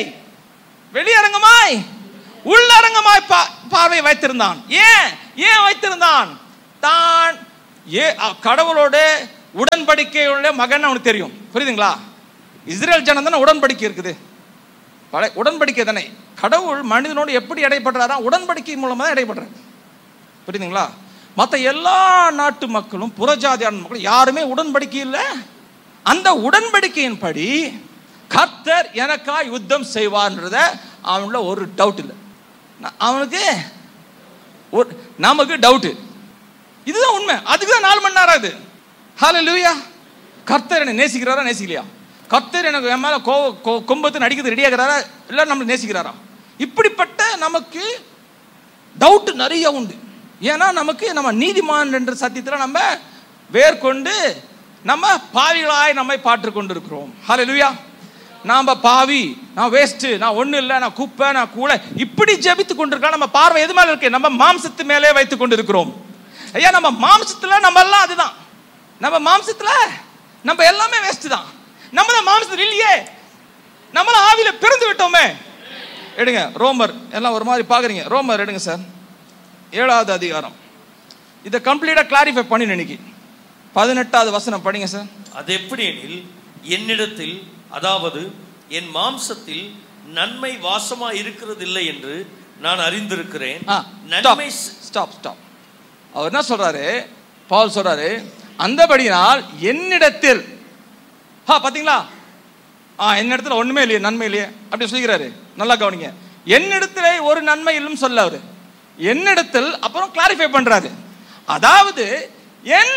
வெளியரங்கமாய் உள்ளரங்கமாய் பா- பார்வை வைத்திருந்தான் ஏன் ஏன் வைத்திருந்தான் தான் ஏ அ- கடவுளோட உடன்படிக்கையுள்ள மகன் அவனுக்கு தெரியும் புரியுதுங்களா இஸ்ரேல் ஜனம் தானே உடன்படிக்கை இருக்குது பழைய உடன்படிக்கை தானே கடவுள் மனிதனோடு எப்படி இடைப்படுறாரா உடன்படிக்கை மூலமா தான் இடைப்படுறாரு புரியுதுங்களா மற்ற எல்லா நாட்டு மக்களும் புறஜாதியான மக்களும் யாருமே உடன்படிக்கை இல்லை அந்த உடன்படிக்கையின்படி கர்த்தர் எனக்காய் யுத்தம் செய்வார்ன்றத அவனுல ஒரு டவுட் இல்லை நா- அவனுக்கு ஒரு நமக்கு டவுட்டு இதுதான் உண்மை அதுக்கு தான் நாலு மணி நேரம் ஆகுது ஹலோ லூயா கர்த்தர் என்னை நேசிக்கிறாரா நேசிக்கலையா கர்த்தர் எனக்கு என் மேலே கோ கோ- கொம்பத்து நடிக்கிறது ரெடியாகிறாரா இல்லை நம்மளை நேசிக்கிறாரா இப்படிப்பட்ட நமக்கு டவுட் நிறைய உண்டு ஏன்னா நமக்கு நம்ம நீதிமான் என்ற சத்தியத்தில் நம்ம வேர்கொண்டு நம்ம பாவிகளாய் நம்மை பாற்று கொண்டிருக்கிறோம் ஹalleluya நாம பாவி நான் வேஸ்ட் நான் ஒண்ணு இல்லை நான் குப்பை நான் கூளை இப்படி ஜெபித்து கொண்டிருக்கோம் நம்ம பார்வை எது மேல இருக்கு நம்ம மாம்சத்து மேலே வைத்து கொண்டிருக்கிறோம் ஐயா நம்ம மாம்சத்துல நம்ம எல்லாம் அதுதான் நம்ம மாம்சத்துல நம்ம எல்லாமே வேஸ்ட் தான் நம்ம தான் மாம்சத்தில் இல்லையே நம்மள ஆவியில பிறந்து விட்டோமே எடுங்க ரோமர் எல்லாம் ஒரு மாதிரி பார்க்குறீங்க ரோமர் எடுங்க சார் ஏழாவது அதிகாரம் இதை கம்ப்ளீட்டாக கிளாரிஃபை பண்ணி இன்னைக்கு பதினெட்டாவது வசனம் படிங்க சார் அது எப்படி எனில் என்னிடத்தில் அதாவது என் மாம்சத்தில் நன்மை வாசமா இருக்கிறதில்லை என்று நான் அறிந்திருக்கிறேன் நன்மை ஸ்- ஸ்டாப் ஸ்டாப் அவர் என்ன சொல்றாரு பவுல் சொல்றாரு அந்தபடியினால் என்னிடத்தில் ஹா பாத்தீங்களா ஆ என்னிடத்துல ஒண்ணுமே இல்லையே நன்மை இல்லையே அப்படி சொல்லிக்கிறாரு நல்லா கவனிங்க என்னிடத்துல ஒரு நன்மை இல்லைன்னு சொல்ல அவரு என்னிடத்தில் அப்புறம் கிளாரிஃபை பண்றாரு அதாவது என்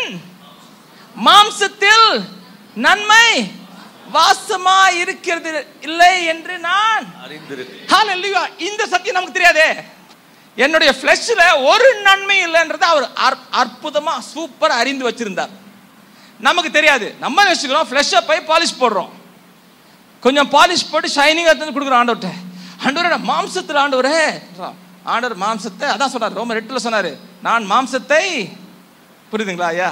மாம்சத்தில் நன்மை வாசமா இருக்கிறது இல்லை என்று நான் அறிந்திருக்கிறேன் ஹalleluya இந்த சத்தியம் நமக்கு தெரியாதே என்னுடைய ஃப்ளஷ்ல ஒரு நன்மை இல்லைன்றதை அவர் அற்- அற்புதமா சூப்பரா அறிந்து வச்சிருந்தார் நமக்கு தெரியாது நம்ம நினைச்சுக்கிறோம் ஃப்ளஷ்ஷை போய் பாலிஷ் போடுறோம் கொஞ்சம் பாலிஷ் போட்டு ஷைனிங்காக எடுத்து கொடுக்குறோம் ஆண்டவர்கிட்ட ஆண்டவரே மாம்சத்தில் ஆண்டவரே ஆண்டவர் மாம்சத்தை அதான் சொன்னார் ரோமர் எட்டுல சொன்னாரு நான் மாம்சத்தை புரியுதுங்களா ஐயா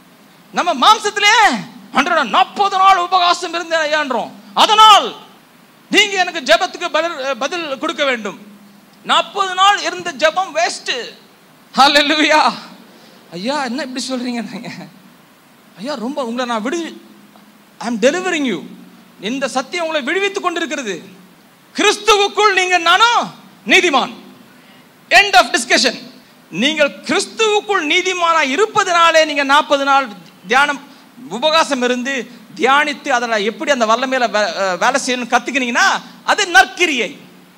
நம்ம மாம்சத்திலே அன்றோட நாற்பது நாள் உபகாசம் இருந்தேன் ஐயான்றோம் அதனால் நீங்க எனக்கு ஜெபத்துக்கு பதில் பதில் கொடுக்க வேண்டும் நாற்பது நாள் இருந்த ஜெபம் வேஸ்ட் ஹalleluya ஐயா என்ன இப்படி சொல்றீங்க நீங்க ஐயா ரொம்ப உங்களை நான் விடு ஐ அம் டெலிவரிங் யூ இந்த சத்தியம் உங்களை விடுவித்துக் கொண்டிருக்கிறது கிறிஸ்துவுக்குள் நீங்க நானும் நீதிமான் எண்ட் ஆஃப் டிஸ்கஷன் நீங்கள் கிறிஸ்துவுக்குள் நீதிமானா இருப்பதனாலே நீங்க நாற்பது நாள் தியானம் உபகாசம் இருந்து தியானித்து அதில் எப்படி அந்த வல்லமையில வே- அஹ் வேலை செய்யணும்னு கத்துக்கினீங்கன்னா அது நற்கிரியை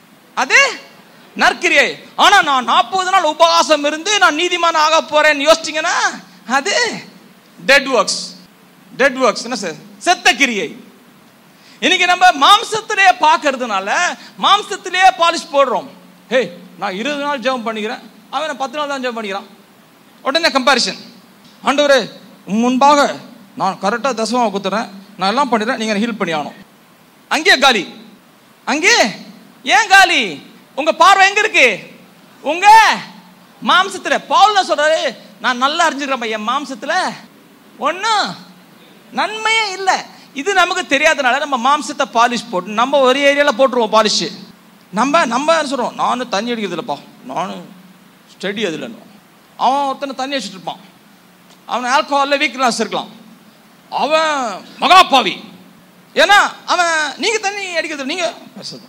அது நற்கிரியை ஆனா நான் நாற்பது நாள் உபவாசம் இருந்து நான் நீதிமான் ஆக போறேன்னு யோசிச்சீங்கன்னா அது டெட் ஒர்க்ஸ் டெட் ஒர்க்ஸ் என்ன சார் செத்த கிரியை இன்னைக்கு நம்ம மாம்சத்திலே பார்க்கறதுனால மாம்சத்திலே பாலிஷ் போடுறோம் ஹே நான் இருபது நாள் ஜெபம் பண்ணிக்கிறேன் அவன் பத்து நாள் தான் ஜெபம் பண்ணிக்கிறான் உடனே கம்பாரிசன் ஆண்டவரே உம் முன்பாக நான் கரெக்டாக தசமாக குத்துறேன் நான் எல்லாம் பண்ணிடுறேன் நீங்கள் ஹீல் பண்ணி ஆகணும் அங்கே காலி அங்கே ஏன் காலி உங்க பார்வை எங்க இருக்கு உங்க மாம்சத்துல பவுல் என்ன சொல்றாரு நான் நல்லா அறிஞ்சுக்கிறேன் என் மாம்சத்துல ஒன்றும் நன்மையே இல்லை இது நமக்கு தெரியாதனால நம்ம மாம்சத்தை பாலிஷ் போட்டு நம்ம ஒரு ஏரியாவில் போட்டுருவோம் பாலிஷ் நம்ம நம்ம என்ன சொல்கிறோம் நானும் தண்ணி அடிக்கிறது இல்லைப்பா நானும் ஸ்டடி அதில் அவன் ஒருத்தனை தண்ணி அடிச்சிட்டு இருப்பான் அவன் ஆல்கஹாலில் வீக்னஸ் இருக்கலாம் அவன் மகாபாவி ஏன்னா அவன் நீங்கள் தண்ணி அடிக்கிறது நீங்கள் பேசுறது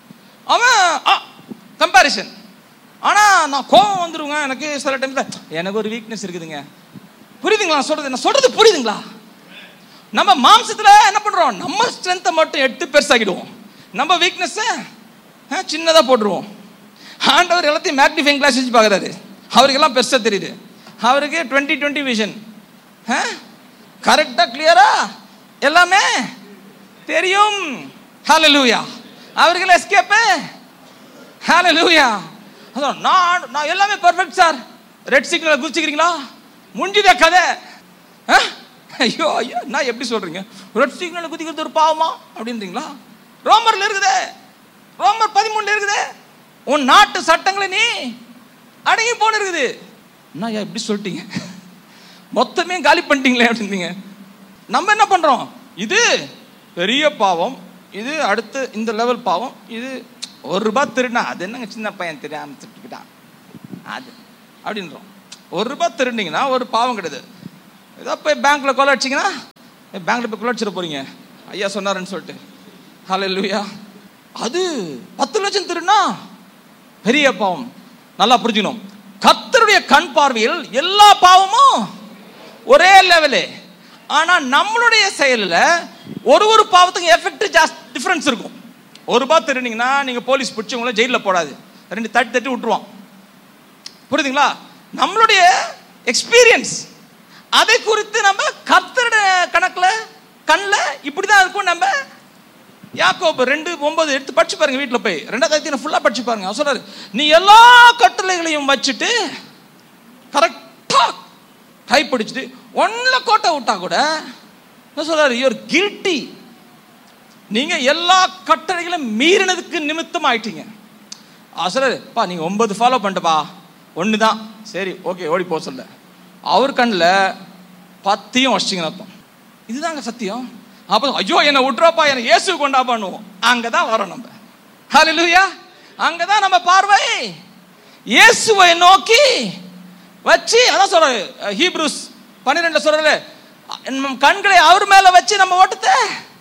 அவன் கம்பாரிசன் ஆனால் நான் கோபம் வந்துருங்க எனக்கு சில டைம்ல எனக்கு ஒரு வீக்னஸ் இருக்குதுங்க புரியுதுங்களா நான் சொல்றது நான் சொல்றது புரியுதுங்களா நம்ம மாம்சத்துல என்ன பண்றோம் நம்ம ஸ்ட்ரென்த்தை மட்டும் எடுத்து பெருசாக்கிடுவோம் நம்ம வீக்னஸை சின்னதாக போட்டுருவோம் ஆண்டவர் எல்லாத்தையும் மேக்னிஃபைங் கிளாஸ் வச்சு பார்க்குறாரு அவருக்கு எல்லாம் பெருசாக தெரியுது அவருக்கு டுவெண்ட்டி டுவெண்ட்டி விஷன் கரெக்டாக கிளியரா எல்லாமே தெரியும் ஹalleluya அவர்கள் எஸ்கேப்பு ஹalleluya அதான் நான் நான் எல்லாமே பர்ஃபெக்ட் சார் ரெட் சிக்னல் குதிச்சுக்கிறீங்களா முடிஞ்சுதே கதை ஆ? ஐயோ ஐயோ நான் எப்படி சொல்றீங்க ரெட் சிக்னல் குதிக்கிறது ஒரு பாவமா அப்படின்றீங்களா ரோமர்ல இருக்குதே ரோமர் பதிமூணுல இருக்குதே உன் நாட்டு சட்டங்களை நீ அடங்கி போன இருக்குது என்ன ஐயா இப்படி சொல்லிட்டீங்க மொத்தமே காலி பண்ணிட்டீங்களே அப்படின்றீங்க நம்ம என்ன பண்றோம் இது பெரிய பாவம் இது அடுத்து இந்த லெவல் பாவம் இது ஒரு ரூபாய் திருடினா அது என்னங்க சின்ன பையன் தெரியாம திருட்டுக்கிட்டான் அது அப்படின்றோம் ஒரு ரூபாய் திருண்டிங்கன்னா ஒரு பாவம் கிடையாது ஏதோ போய் பேங்க்ல கொலை அடிச்சிங்கன்னா பேங்க்ல போய் கொலை அடிச்சிட போறீங்க ஐயா சொன்னாருன்னு சொல்லிட்டு ஹalleluya அது பத்து லட்சம் திருடினா பெரிய பாவம் நல்லா புரிஞ்சுக்கணும் கர்த்தருடைய கண் பார்வையில் எல்லா பாவமும் ஒரே லெவலு ஆனா நம்மளுடைய செயலில் ஒரு ஒரு பாவத்துக்கு எஃபெக்ட் ஜாஸ்தி டிஃபரன்ஸ் இருக்கும் ஒரு ரூபாய் திருடினீங்கன்னா நீங்க போலீஸ் பிடிச்சி உங்களை ஜெயிலில் போடாது ரெண்டு தட்டி தட்டி விட்டுருவான் புரியுதுங்களா நம்மளுடைய எக்ஸ்பீரியன்ஸ் அதை குறித்து நம்ம கர்த்தருடைய கணக்கில் கண்ணில் இப்படி தான் இருக்கும் நம்ம யாக்கோபு ரெண்டு ஒன்பது எடுத்து படிச்சு பாருங்க வீட்டில் போய் ரெண்டாவது அதிகாரம் ஃபுல்லாக படிச்சு பாருங்க அவர் சொல்றாரு நீ எல்லா கட்டளைகளையும் வச்சுட்டு கரெக்டாக கைப்பிடிச்சிட்டு ஒன்ல கோட்டை விட்டா கூட என்ன சொல்றாரு யூர் கில்ட்டி நீங்க எல்லா கட்டளைகளும் மீறினதுக்கு நிமித்தம் ஆயிட்டீங்க அவர் சொல்றாரு பா நீங்க ஒன்பது ஃபாலோ பண்ணிட்டுப்பா ஒன்று தான் சரி ஓகே ஓடி போக சொல்ல அவர் கண்ணில் பத்தையும் வச்சிங்கன்னு அர்த்தம் இதுதாங்க சத்தியம் அப்போ ஐயோ என்னை விட்டுறப்பா என்னை இயேசு கொண்டா பண்ணுவோம் அங்கே தான் வரோம் நம்ம ஹalleluya அங்கே தான் நம்ம பார்வை இயேசுவை நோக்கி வச்சு அதான் சொல்றாரு ஹீப்ரூஸ் பன்னிரெண்டுல சொல்றாரு நம்ம கண்களை அவர் மேல வச்சு நம்ம ஓட்டத்தை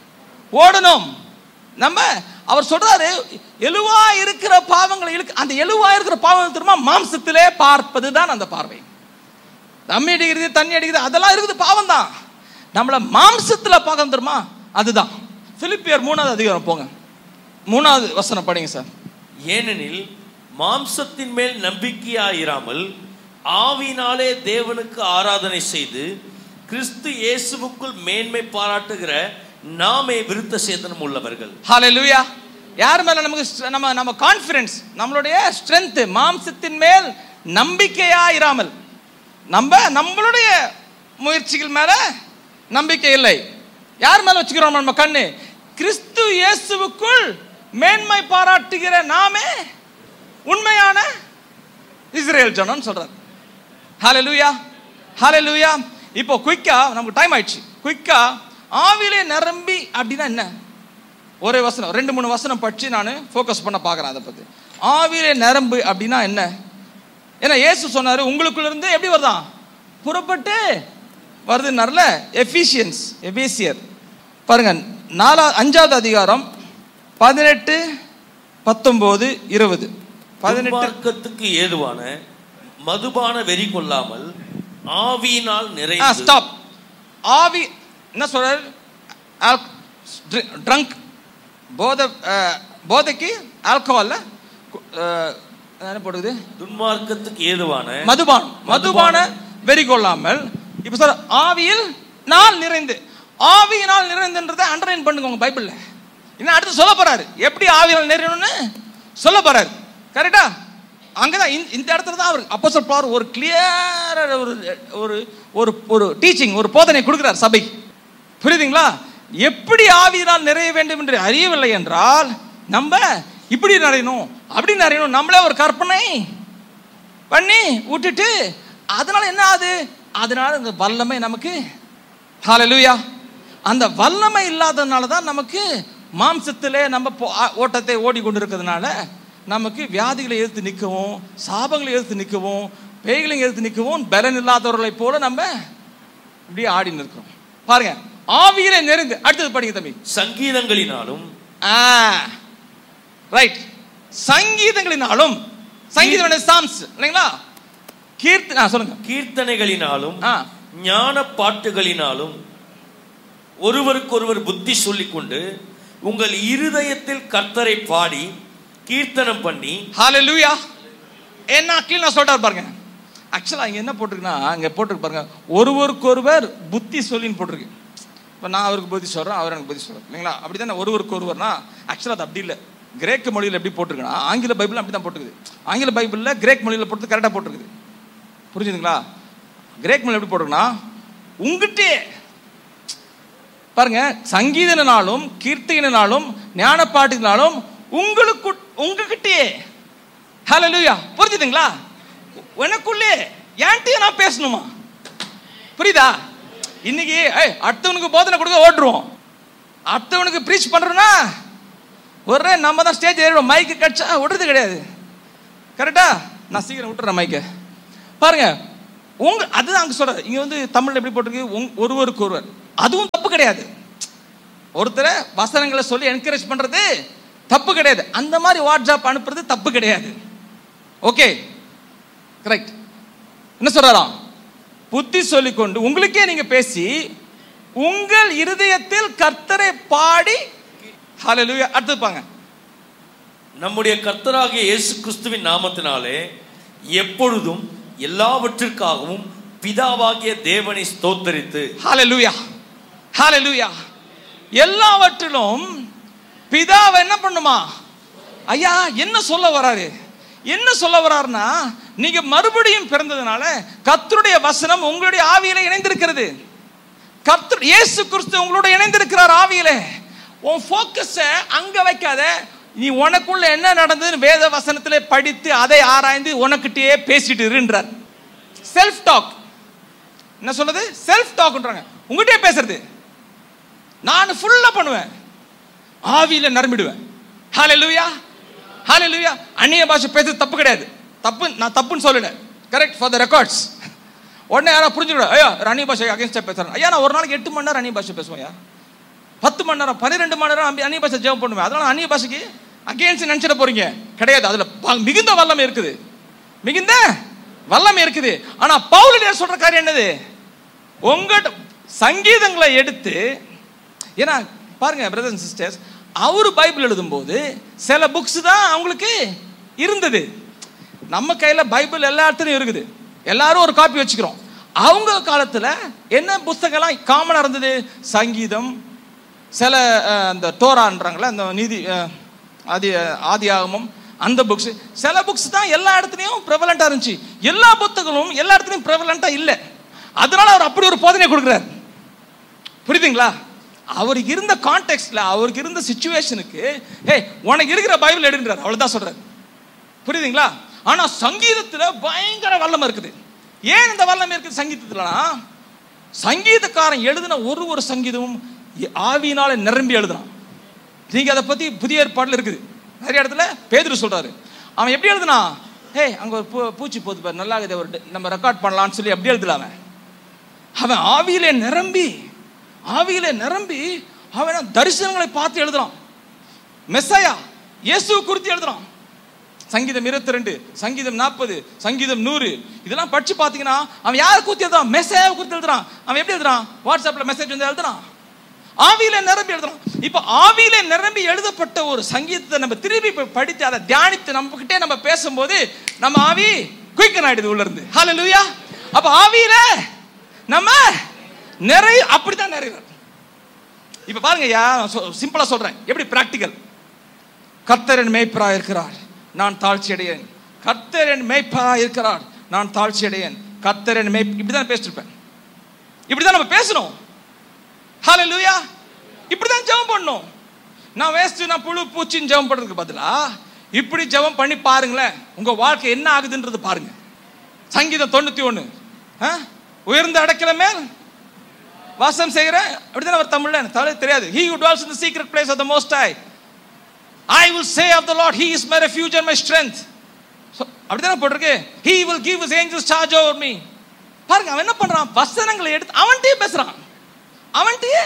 ஓடணும் நம்ம அவர் சொல்றாரு எலுவா இருக்கிற பாவங்களை இழுக்க அந்த எலுவா இருக்கிற பாவம் தெரியுமா மாம்சத்திலே பார்ப்பது தான் அந்த பார்வை தம்மி அடிக்கிறது தண்ணி அடிக்கிறது அதெல்லாம் இருக்குது பாவம் தான் நம்மள மாம்சத்துல பார்க்க தெரியுமா அதுதான் பிலிப்பியர் மூணாவது அதிகாரம் போங்க மூணாவது வசனம் படிங்க சார் ஏனெனில் மாம்சத்தின் மேல் நம்பிக்கையாயிராமல் ஆவினாலே தேவனுக்கு ஆராதனை செய்து கிறிஸ்து இயேசுவுக்குள் மேன்மை பாராட்டுகிற நாமே விருத்த சேதனம் உள்ளவர்கள் ஹalleluya யார் மேல நமக்கு ஸ்ட்ர- நம்ம நம்ம கான்ஃபிடன்ஸ் நம்மளுடைய ஸ்ட்ரென்த் மாம்சத்தின் மேல் நம்பிக்கையா இராமல் நம்ம நம்மளுடைய முயற்சிகள் மேல நம்பிக்கை இல்லை யார் மேல வச்சுக்கிறோம் நம்ம கண்ணு கிறிஸ்து இயேசுவுக்குள் மேன்மை பாராட்டுகிற நாமே உண்மையான இஸ்ரேல் ஜனம்னு சொல்றாரு ஹalleluya ஹalleluya இப்போ குயிக்கா நமக்கு டைம் ஆயிடுச்சு குயிக்கா ஆவிலே நிரம்பி அப்படின்னா என்ன ஒரே வசனம் ரெண்டு மூணு வசனம் படிச்சு நான் ஃபோக்கஸ் பண்ண பார்க்குறேன் அதை பற்றி ஆவிலே நரம்பு அப்படின்னா என்ன ஏன்னா இயேசு சொன்னார் உங்களுக்குள்ள இருந்து எப்படி வருதான் புறப்பட்டு வருதுன்னார்ல எஃபிஷியன்ஸ் எபேசியர் பாருங்க நாலா அஞ்சாவது அதிகாரம் பதினெட்டு பத்தொம்போது இருபது பதினெட்டு துன்மார்க்கத்துக்கு ஏதுவான மதுபான வெறி கொள்ளாமல் ஆவியினால் ஆ நிறைந்து ஸ்டாப் ஆவி என்ன சொல்றாரு ட்ரங்க் போதை அஹ், போதைக்கு ஆல்கஹால்ல என்ன போடுது துன்மார்க்கத்துக்கு ஏதுவான மதுபானம் மதுபான வெறி கொள்ளாமல் இப்ப சொல்ற ஆவியில் நாள் நிறைந்து ஆவியினால் நிறைந்துன்றதை அண்டர்லைன் பண்ணுங்க உங்க பைபிள்ல இன்னும் அடுத்து சொல்ல போறாரு எப்படி ஆவியினால் நிறையணும்னு சொல்ல போறாரு கரெக்டா அங்கதான் இந்த- இந்த இடத்துல தான் அவர் அப்போ சொல்றாரு ஒரு கிளியர் ஒரு ஒரு ஒரு ஒரு டீச்சிங் ஒரு போதனை கொடுக்கிறார் சபை புரியுதுங்களா எப்படி ஆவியினால் நிறைய வேண்டும் என்று அறியவில்லை என்றால் நம்ம இப்படி நிறையணும் அப்படி நிறையணும் நம்மளே ஒரு கற்பனை பண்ணி விட்டுட்டு அதனால என்ன ஆகுது அதனால இந்த வல்லமை நமக்கு ஹalleluya அந்த வல்லமை இல்லாததுனால தான் நமக்கு மாம்சத்திலே நம்ம போ- ஆ- ஓட்டத்தை ஓடி கொண்டிருக்கிறதுனால நமக்கு வியாதிகளை எதிர்த்து நிற்கவும் சாபங்களை எதிர்த்து நிற்கவும் பேய்களை எதிர்த்து நிற்கவும் பலன் இல்லாதவர்களைப் போல நம்ம இப்படியே ஆடி நிற்கிறோம் பாருங்க ஆவியிலே நெறிந்து அடுத்தது படிங்க தம்பி சங்கீதங்களினாலும் ரைட் சங்கீதங்களினாலும் சங்கீதம் சாம்ஸ் இல்லைங்களா கீர்த்தி ஆ சொல்லுங்க கீர்த்தனைகளினாலும் ஆ ஞான பாட்டுகளினாலும் ஒருவருக்கொருவர் புத்தி சொல்லிக்கொண்டு உங்கள் இருதயத்தில் கர்த்தரை பாடி கீர்த்தனம் பண்ணி ஹalleluya என்ன கீழே நான் சொல்றாரு பாருங்க ஆக்சுவலா இங்க என்ன போட்டிருக்குன்னா இங்க போட்டிருக்கு பாருங்க ஒருவருக்கொருவர் புத்தி சொல்லின்னு போட்டிருக்கு இப்போ நான் அவருக்கு புத்தி சொல்றேன் அவர் எனக்கு புத்தி சொல்றேன் இல்லைங்களா அப்படி தானே ஒருவருக்கு ஒருவர்னா ஆக்சுவலாக அது அப்படி இல்லை கிரேக்க மொழியில் எப்படி போட்டிருக்குன்னா ஆங்கில பைபிள் அப்படி தான் போட்டிருக்குது ஆங்கில பைபிளில் கிரேக் மொழியில் போட்டு கரெக்டாக போட்டிருக்குது புரிஞ்சுதுங்களா கிரேக் மொழி எப்படி போட்டிருக்குன்னா உங்ககிட்டே பாருங்க சங்கீதனாலும் கீர்த்தனாலும் ஞான பாட்டுனாலும் உங்களுக்கு உங்ககிட்டயே ஹalleluya புரிஞ்சுதுங்களா எனக்குள்ளே ஏன்ட்டே நான் பேசணுமா புரியுதா இன்னைக்கு ஏய் அடுத்தவனுக்கு போதனை கொடுக்க ஓட்டுருவோம் அடுத்தவனுக்கு ப்ரீச் பண்றோம்னா ஒரே நம்ம தான் ஸ்டேஜ் ஏறிடும் மைக்கு கடிச்சா விடுறது கிடையாது கரெக்டா நான் சீக்கிரம் விட்டுறேன் மைக்கை பாருங்க உங்க அதுதான் அங்க சொல்றாரு இங்க வந்து தமிழ்ல எப்படி போட்டிருக்கு உங்- ஒருவருக்கு ஒருவர் அதுவும் தப்பு கிடையாது ஒருத்தரை வசனங்களை சொல்லி என்கரேஜ் பண்றது தப்பு கிடையாது அந்த மாதிரி வாட்ஸ்அப் அனுப்புறது தப்பு கிடையாது ஓகே கரெக்ட் என்ன சொல்றாராம் புத்தி சொல்லிக்கொண்டு உங்களுக்கே நீங்க பேசி உங்கள் இருதயத்தில் கர்த்தரை பாடி ஹalleluya அடுத்து பாங்க நம்முடைய கர்த்தராகிய இயேசு கிறிஸ்துவின் நாமத்தினாலே எப்பொழுதும் எல்லாவற்றிற்காகவும் பிதாவாகிய தேவனை ஸ்தோத்தரித்து ஹalleluya ஹalleluya எல்லாவற்றிலும் பிதாவை என்ன பண்ணுமா ஐயா என்ன சொல்ல வராரு என்ன சொல்ல வராருன்னா நீங்க மறுபடியும் பிறந்ததுனால கர்த்தருடைய வசனம் உங்களுடைய ஆவியில இணைந்திருக்கிறது கர்த்தர் இயேசு கிறிஸ்து உங்களோட இணைந்திருக்கிறார் ஆவியில உன் ஃபோக்கஸ அங்க வைக்காத நீ உனக்குள்ள என்ன நடந்ததுன்னு வேத வசனத்திலே படித்து அதை ஆராய்ந்து உனக்கிட்டயே பேசிட்டு இருன்றார் செல்ஃப் டாக் என்ன சொல்றது செல்ஃப் டாக்ன்றாங்க உங்ககிட்டயே பேசுறது நான் ஃபுல்லா பண்ணுவேன் ஆவியில நரம்பிடுவேன் ஹalleluya ஹalleluya அந்நிய பாஷை பேசுறது தப்பு கிடையாது தப்பு நான் தப்புன்னு சொல்லல கரெக்ட் ஃபார் த ரெக்கார்ட்ஸ் உடனே யாரா புரிஞ்சுக்கிட ஐயா அந்நிய பாஷை அகேன்ஸ்டா பேசுறேன் ஐயா நான் ஒரு நாளைக்கு எட்டு மணி நேரம் அந்நிய பாஷை பேசுவேன் ஐயா பத்து மணி நேரம் பன்னிரெண்டு மணி நேரம் அந்நிய- அந்நிய பாஷை ஜெபம் பண்ணுவேன் அதனால அந்நிய பாஷைக்கு அகேன்ஸ்ட் நினைச்சிட போறீங்க கிடையாது அதுல ப- மிகுந்த வல்லமை இருக்குது மிகுந்த வல்லமை இருக்குது ஆனா பவுலியர் சொல்ற காரியம் என்னது உங்கள்கிட்ட சங்கீதங்களை எடுத்து ஏன்னா பாருங்க பிரதர்ஸ் சிஸ்டர்ஸ் அவர் பைபிள் எழுதும்போது சில புக்ஸ் தான் அவங்களுக்கு இருந்தது நம்ம கையில பைபிள் எல்லா இடத்துலையும் இருக்குது எல்லாரும் ஒரு காப்பி வச்சுக்கிறோம் அவங்க காலத்துல என்ன புஸ்தகம்லாம் காமனா இருந்தது சங்கீதம் சில அஹ், அந்த டோரான்றாங்களே அந்த நீதி அஹ், ஆதி ஆதி ஆகமம் அந்த புக்ஸ் சில புக்ஸ் தான் எல்லா இடத்துலையும் ப்ரெவலண்ட்டாக இருந்துச்சு எல்லா புத்தகங்களும் எல்லா இடத்துலையும் ப்ரெவலண்ட்டாக இல்லை அதனால அவர் அப்படி ஒரு போதனை கொடுக்குறாரு புரியுதுங்களா அவருக்கு இருந்த கான்டெக்ட்ல அவருக்கு இருந்த சுச்சுவேஷனுக்கு ஹே உனக்கு இருக்கிற பைபிள் எடுன்றார் அவ்வளவுதான் சொல்றாரு புரியுதுங்களா ஆனா சங்கீதத்துல பயங்கர வல்லமை இருக்குது ஏன் இந்த வல்லமை இருக்குது சங்கீதத்துலனா சங்கீதக்காரன் எழுதின ஒரு ஒரு சங்கீதமும் ஆவியினால நிரம்பி எழுதுனான் நீங்க அதை பத்தி புதிய ஏற்பாடுல இருக்குது நிறைய இடத்துல பேதுரு சொல்றாரு அவன் எப்படி எழுதுனா ஹே அங்க ஒரு பூ- பூச்சி போது பாரு நல்லா இதை ஒரு ட- நம்ம ரெக்கார்ட் பண்ணலாம்னு சொல்லி எப்படி எழுதல அவன் அவன் ஆவியிலே நிரம்பி ஆவியிலே நிரம்பி அவன் தரிசனங்களை பார்த்து எழுதுறான் மெஸ்ஸையா இயேசு குறித்து எழுதுறான் சங்கீதம் இருபத்தி ரெண்டு சங்கீதம் நாற்பது சங்கீதம் நூறு இதெல்லாம் படிச்சு பார்த்தீங்கன்னா அவன் யாரை குறித்து எழுதுறான் மெஸ்ஸையாவை குறித்து எழுதுறான் அவன் எப்படி எழுதுறான் வாட்ஸ்அப்ல மெசேஜ் வந்து எழுதுறான் ஆவியில நிரம்பி எழுதுறான் இப்போ ஆவியில நிரம்பி எழுதப்பட்ட ஒரு சங்கீதத்தை நம்ம திருப்பி போய் படித்து அதை தியானித்து நம்ம கிட்டே நம்ம பேசும்போது நம்ம ஆவி குயிக்கன் ஆயிடுது உள்ள இருந்து ஹalleluya அப்ப ஆவியில நம்ம நிறைய அப்படித்தான் நிறைய இப்ப பாருங்க ஐயா சிம்பிளா சொல்றேன் எப்படி பிராக்டிக்கல் கர்த்தரன் மேய்ப்பரா இருக்கிறார் நான் தாழ்ச்சி அடையேன் கர்த்தரன் மேய்ப்பரா இருக்கிறார் நான் தாழ்ச்சி அடையேன் கர்த்தரன் மேய் இப்படிதான் பேசிருப்பேன் இப்படிதான் நம்ம பேசணும் ஹalleluya இப்படிதான் ஜெபம் பண்ணணும் நான் வேஸ்ட் நான் புழு பூச்சின்னு ஜெபம் பண்றதுக்கு பதிலா இப்படி ஜெபம் பண்ணி பாருங்களேன் உங்க வாழ்க்கை என்ன ஆகுதுன்றது பாருங்க சங்கீதம் தொண்ணூத்தி ஒண்ணு உயர்ந்த அடைக்கல மேல் வாசம் செய்கிறேன் அப்படிதான் அவர் தமிழ்ல எனக்கு தமிழ் தெரியாது he who dwells in the secret place of the most high I will say of the Lord he is my refuge and my strength So, அப்படிதானே போட்டிருக்கு he will give his angels charge over me பாருங்க அவன் என்ன பண்றான் வசனங்களை எடுத்து அவன்கிட்டயே பேசுறான் அவன்கிட்டயே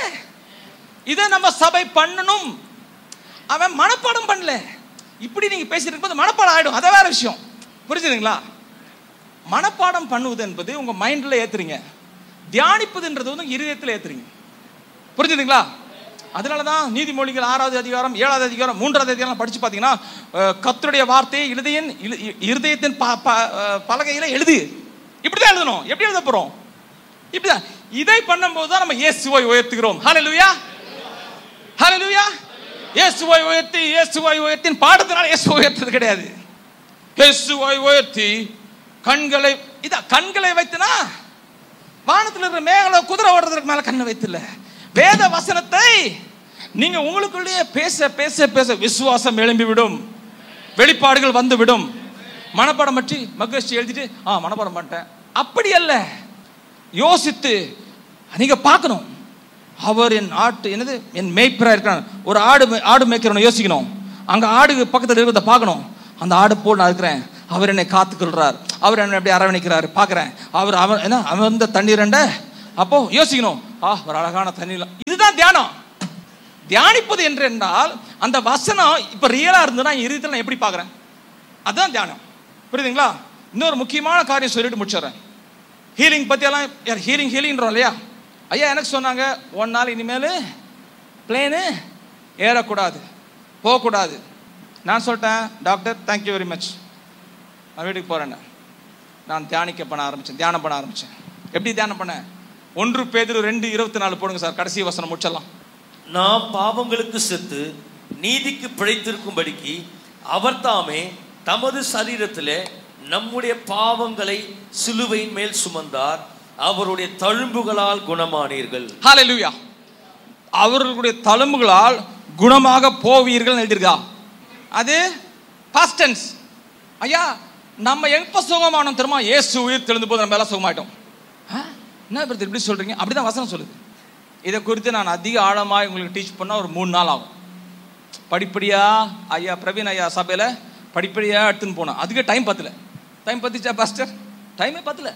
இதை நம்ம சபை பண்ணணும் அவன் மனப்பாடம் பண்ணல இப்படி நீங்க பேசிட்டு இருக்கும்போது மனப்பாடம் ஆயிடும் அத வேற விஷயம் புரிஞ்சுதுங்களா மனப்பாடம் பண்ணுவது என்பது உங்க மைண்ட்ல ஏத்துறீங்க தியானிப்பதுன்றது வந்து இருதயத்தில் ஏத்துறீங்க புரிஞ்சுதுங்களா அதனால தான் நீதிமொழிகள் ஆறாவது அதிகாரம் ஏழாவது அதிகாரம் மூன்றாவது அதிகாரம் படிச்சு பார்த்தீங்கன்னா அஹ், கர்த்தருடைய வார்த்தையை இருதயன் இரு- இருதயத்தின் ப- ப- அஹ், பலகையில எழுது இப்படிதான் எழுதணும் எப்படி எழுத போறோம் இப்படிதான் இதை பண்ணும்போது தான் நம்ம இயேசுவை உயர்த்துகிறோம் ஹalleluya ஹalleluya இயேசுவை உயர்த்தி இயேசுவை உயர்த்தின் பாடத்தினால இயேசு உயர்த்தது கிடையாது இயேசுவை உயர்த்தி கண்களை இதா கண்களை வைத்தனா வானத்தில் இருக்கிற மேகல குதிரை ஓடுறதுக்கு மேல கண்ணை வைத்துல வேத வசனத்தை நீங்க உங்களுக்குள்ளேயே பேச பேச பேச விசுவாசம் எழும்பி விடும் வெளிப்பாடுகள் வந்து விடும் மனப்பாடம் பற்றி மகிழ்ச்சி எழுதிட்டு ஆ மனப்பாடம் பண்ணிட்டேன் அப்படி அல்ல யோசித்து நீங்க பார்க்கணும் அவர் என் ஆட்டு என்னது என் மேய்ப்பரா இருக்கிறான் ஒரு ஆடு மே- ஆடு மேய்க்கிறவனை யோசிக்கணும் அங்க ஆடு பக்கத்துல இருக்கிறத பார்க்கணும் அந்த ஆடு போல் நான் இருக்கிறேன் அவர் என்னை காத்துக்கொள்றார் அவர் என்னை அப்படி அரவணைக்கிறார் பார்க்குறேன் அவர் அவன் என்ன அமர்ந்த தண்ணீரண்ட அப்போ யோசிக்கணும் ஆ ஒரு அழகான தண்ணீர் இதுதான் தியானம் தியானிப்பது என்று என்றால் அந்த வசனம் இப்போ ரியலாக இருந்ததுன்னா என் இருதயத்தில் நான் எப்படி பார்க்குறேன் அதுதான் தியானம் புரியுதுங்களா இன்னொரு முக்கியமான காரியம் சொல்லிட்டு முடிச்சிடுறேன் ஹீலிங் பற்றியெல்லாம் ஹீலிங் ஹீலிங்கிறோம் இல்லையா ஐயா எனக்கு சொன்னாங்க ஒன் நாள் இனிமேல் பிளேனு ஏறக்கூடாது போகக்கூடாது நான் சொல்லிட்டேன் டாக்டர் தேங்க்யூ வெரி மச் நான் வீட்டுக்கு போகிறேன் நான் தியானிக்க பண்ண ஆரம்பித்தேன் தியானம் பண்ண ஆரம்பித்தேன் எப்படி தியானம் பண்ணேன் ஒன்று பேதிரு ரெண்டு இருபத்தி நாலு போடுங்க சார் கடைசி வசனம் முடிச்சிடலாம் நாம் பாவங்களுக்கு செத்து நீதிக்கு பிழைத்திருக்கும்படிக்கு அவர் தாமே தமது சரீரத்திலே நம்முடைய பாவங்களை சிலுவையின் மேல் சுமந்தார் அவருடைய தழும்புகளால் குணமானீர்கள் ஹalleluya அவர்களுடைய தழும்புகளால் குணமாக போவீர்கள் எழுதியிருக்கா அது past tense ஐயா நம்ம எப்ப சுகமானோம் தெரியுமா இயேசு உயிர் தெளிந்து போது நம்ம எல்லாம் சுகமாயிட்டோம் ஆ? என்ன பிரதர் இப்படி சொல்றீங்க அப்படிதான் வசனம் சொல்லுது இதை குறித்து நான் அதிக ஆழமாக உங்களுக்கு டீச் பண்ண ஒரு மூணு நாள் ஆகும் படிப்படியா ஐயா பிரவீன் ஐயா சபையில் படிப்படியா எடுத்துன்னு போனேன் அதுக்கே டைம் பத்தல டைம் பத்திச்சா பாஸ்டர் டைமே பத்தல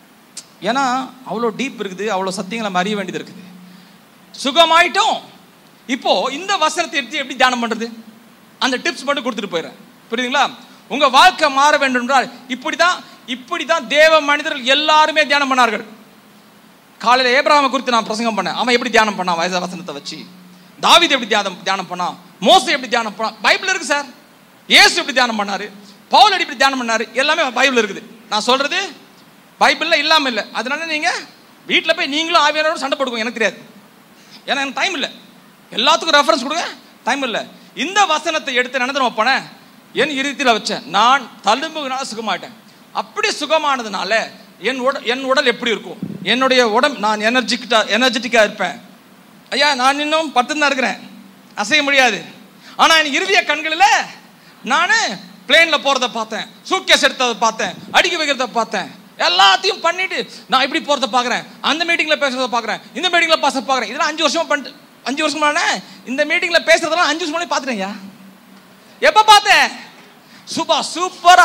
ஏன்னா அவ்வளோ டீப் இருக்குது அவ்வளோ சத்தியங்களை நம்ம அறிய வேண்டியது இருக்குது சுகமாயிட்டோம் இப்போ இந்த வசனத்தை எடுத்து எப்படி தியானம் பண்றது அந்த டிப்ஸ் மட்டும் கொடுத்துட்டு போயிடுறேன் புரியுதுங்களா உங்க வாழ்க்கை மாற வேண்டும் என்றால் இப்படிதான் இப்படிதான் தேவ மனிதர்கள் எல்லாருமே தியானம் பண்ணார்கள் காலையில் ஏப்ரஹாமை குறித்து நான் பிரசங்கம் பண்ணேன் அவன் எப்படி தியானம் பண்ணான் வயசு வசனத்தை வச்சு தாவீது எப்படி தியானம் தியானம் பண்ணான் மோசை எப்படி தியானம் பண்ணான் பைபிள் இருக்கு சார் இயேசு எப்படி தியானம் பண்ணாரு பவுல் எப்படி தியானம் பண்ணாரு எல்லாமே பைபிள் இருக்குது நான் சொல்றது பைபிள்ல இல்லாம இல்லை அதனால நீங்க வீட்டில் போய் நீங்களும் ஆவியானோட சண்டை போடுங்க எனக்கு தெரியாது ஏன்னா எனக்கு டைம் இல்லை எல்லாத்துக்கும் ரெஃபரன்ஸ் கொடுங்க டைம் இல்லை இந்த வசனத்தை எடுத்து நினைத்து நம்ம பண்ணேன் என் இறுதியில் வச்சேன் நான் தழும்புனால சுகமாயிட்டேன் அப்படி சுகமானதுனால என் உடல் என் உடல் எப்படி இருக்கும் என்னுடைய உடம்பு நான் எனர்ஜிக்கிட்டா எனர்ஜெட்டிக்காக இருப்பேன் ஐயா நான் இன்னும் பத்து தான் இருக்கிறேன் அசைய முடியாது ஆனால் என் இறுதிய கண்களில் நான் பிளேனில் போகிறத பார்த்தேன் சூட்கேஸ் எடுத்ததை பார்த்தேன் அடிக்க வைக்கிறத பார்த்தேன் எல்லாத்தையும் பண்ணிட்டு நான் இப்படி போகிறத பார்க்குறேன் அந்த மீட்டிங்கில் பேசுறத பார்க்குறேன் இந்த மீட்டிங்கில் பேச பார்க்குறேன் இதெல்லாம் அஞ்சு வருஷமா பண்ணிட்டு அஞ்சு வருஷம் முன்னாடி இந்த மீட்டிங்கில் பேசுறதெல்லாம் அஞ்சு வருஷம் முன்னாடி பார்த்துட்டேன்யா எப்போ பார்த்தேன் சூப்பா சூப்பரா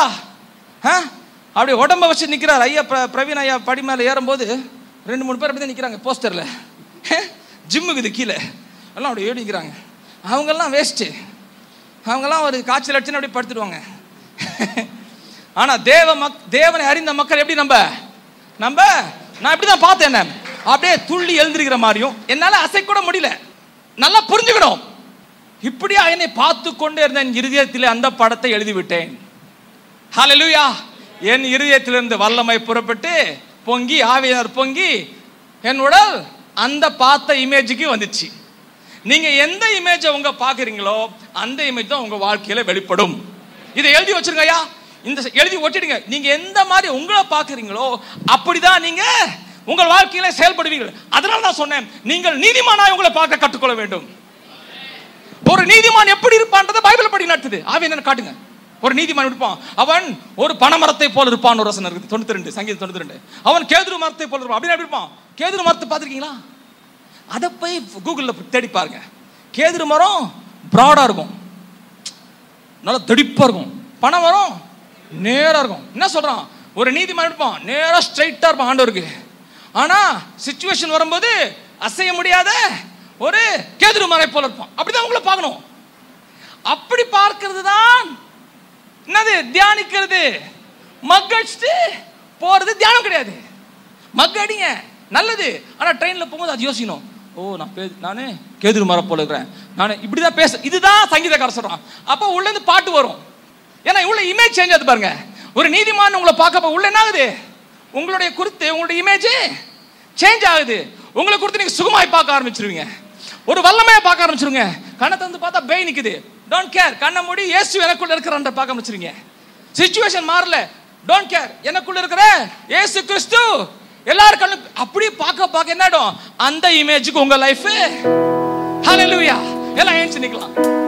ஆ அப்படி உடம்ப வச்சு நிற்கிறார் ஐயா பிர- பிரவீன் ஐயா படி மேலே ஏறும்போது ரெண்டு மூணு பேர் அப்படி தான் நிற்கிறாங்க போஸ்டரில் ஜிம்முக்குது கீழே எல்லாம் அப்படி ஏறி நிற்கிறாங்க அவங்கெல்லாம் வேஸ்ட்டு அவங்கெல்லாம் ஒரு காய்ச்சல் அடிச்சுன்னு அப்படியே படுத்துடுவாங்க ஆனால் தேவ மக் தேவனை அறிந்த மக்கள் எப்படி நம்ப நம்ப நான் இப்படி தான் பார்த்தேன் என்ன அப்படியே துள்ளி எழுந்திருக்கிற மாதிரியும் என்னால் அசைக்கூட முடியல நல்லா புரிஞ்சுக்கணும் இப்படியா என்னை பார்த்து கொண்டே இருந்த என் இருதயத்தில் அந்த படத்தை எழுதிவிட்டேன் ஹalleluya என் இருதயத்திலிருந்து வல்லமை புறப்பட்டு பொங்கி ஆவியார் பொங்கி என் உடல் அந்த பார்த்த இமேஜுக்கு வந்துச்சு நீங்க எந்த இமேஜை உங்க பாக்குறீங்களோ அந்த இமேஜ் தான் உங்க வாழ்க்கையில வெளிப்படும் இதை எழுதி வச்சிருங்க ஐயா இந்த ச- எழுதி ஒட்டிடுங்க நீங்க எந்த மாதிரி உங்களை பாக்குறீங்களோ அப்படிதான் நீங்க உங்கள் வாழ்க்கையில செயல்படுவீர்கள் அதனால தான் சொன்னேன் நீங்கள் நீதிமானாய் உங்களை பார்க்க கற்றுக்கொள்ள வேண்டும் ஒரு நீதிமான் எப்படி இருப்பான்றதை பைபிள் படி நடத்துது ஆவியனன் காட்டுங்க ஒரு நீதிமான் இருப்பான் அவன் ஒரு பனைமரத்தை போல இருப்பான் ஒரு வசனம் இருக்குது தொண்ணூத்தி ரெண்டு சங்கீதம் தொண்ணூத்தி ரெண்டு அவன் கேதுரு மரத்தை போல இருப்பான் அப்படின்னு எப்படி இருப்பான் கேதுரு மரத்தை பார்த்துருக்கீங்களா அதை போய் கூகுளில் தேடி பாருங்க கேதுரு மரம் ப்ராடா இருக்கும் நல்லா தடிப்பா இருக்கும் பனை மரம் நேரா இருக்கும் என்ன சொல்றான் ஒரு நீதிமான் இருப்பான் நேரா ஸ்ட்ரைட்டா இருப்பான் ஆண்டவருக்கு ஆனா சுச்சுவேஷன் வரும்போது அசைய முடியாத ஒரு கேதுரு மலை போல இருப்பான் அப்படிதான் உங்களை பார்க்கணும் அப்படி பார்க்கிறது தான் என்னது தியானிக்கிறது மக்கடிச்சுட்டு போறது தியானம் கிடையாது மக் அடிங்க நல்லது ஆனா ட்ரெயின்ல போகும்போது அது யோசிக்கணும் ஓ நான் பே நானே கேதுரு மரம் போல இருக்கிறேன் நான் இப்படி தான் பேச இதுதான் சங்கீதக்காரர் சொல்றான் அப்போ உள்ள இருந்து பாட்டு வரும் ஏன்னா உள்ள இமேஜ் சேஞ்ச் ஆகுது பாருங்க ஒரு நீதிமான் உங்களை பார்க்க உள்ள என்ன ஆகுது உங்களுடைய குறித்து உங்களுடைய இமேஜ் சேஞ்ச் ஆகுது உங்களை குறித்து நீங்க சுகமாய் பார்க்க ஆரம்பிச்சிருவீங்க ஒரு வல்லமையை பார்க்க ஆரம்பிச்சிருங்க கண்ணை தந்து பார்த்தா பேய் நிக்குது டோன்ட் கேர் கண்ணை மூடி இயேசு எனக்குள்ள இருக்கிறான்ற பார்க்க ஆரம்பிச்சிருங்க சிச்சுவேஷன் மாறல டோன்ட் கேர் எனக்குள்ள இருக்கிற இயேசு கிறிஸ்து எல்லாரும் கண்ணு அப்படி பார்க்க பார்க்க என்ன ஆயிடும் அந்த இமேஜுக்கு உங்க லைஃப் ஹalleluya எல்லாம் ஏஞ்சி நிக்கலாம்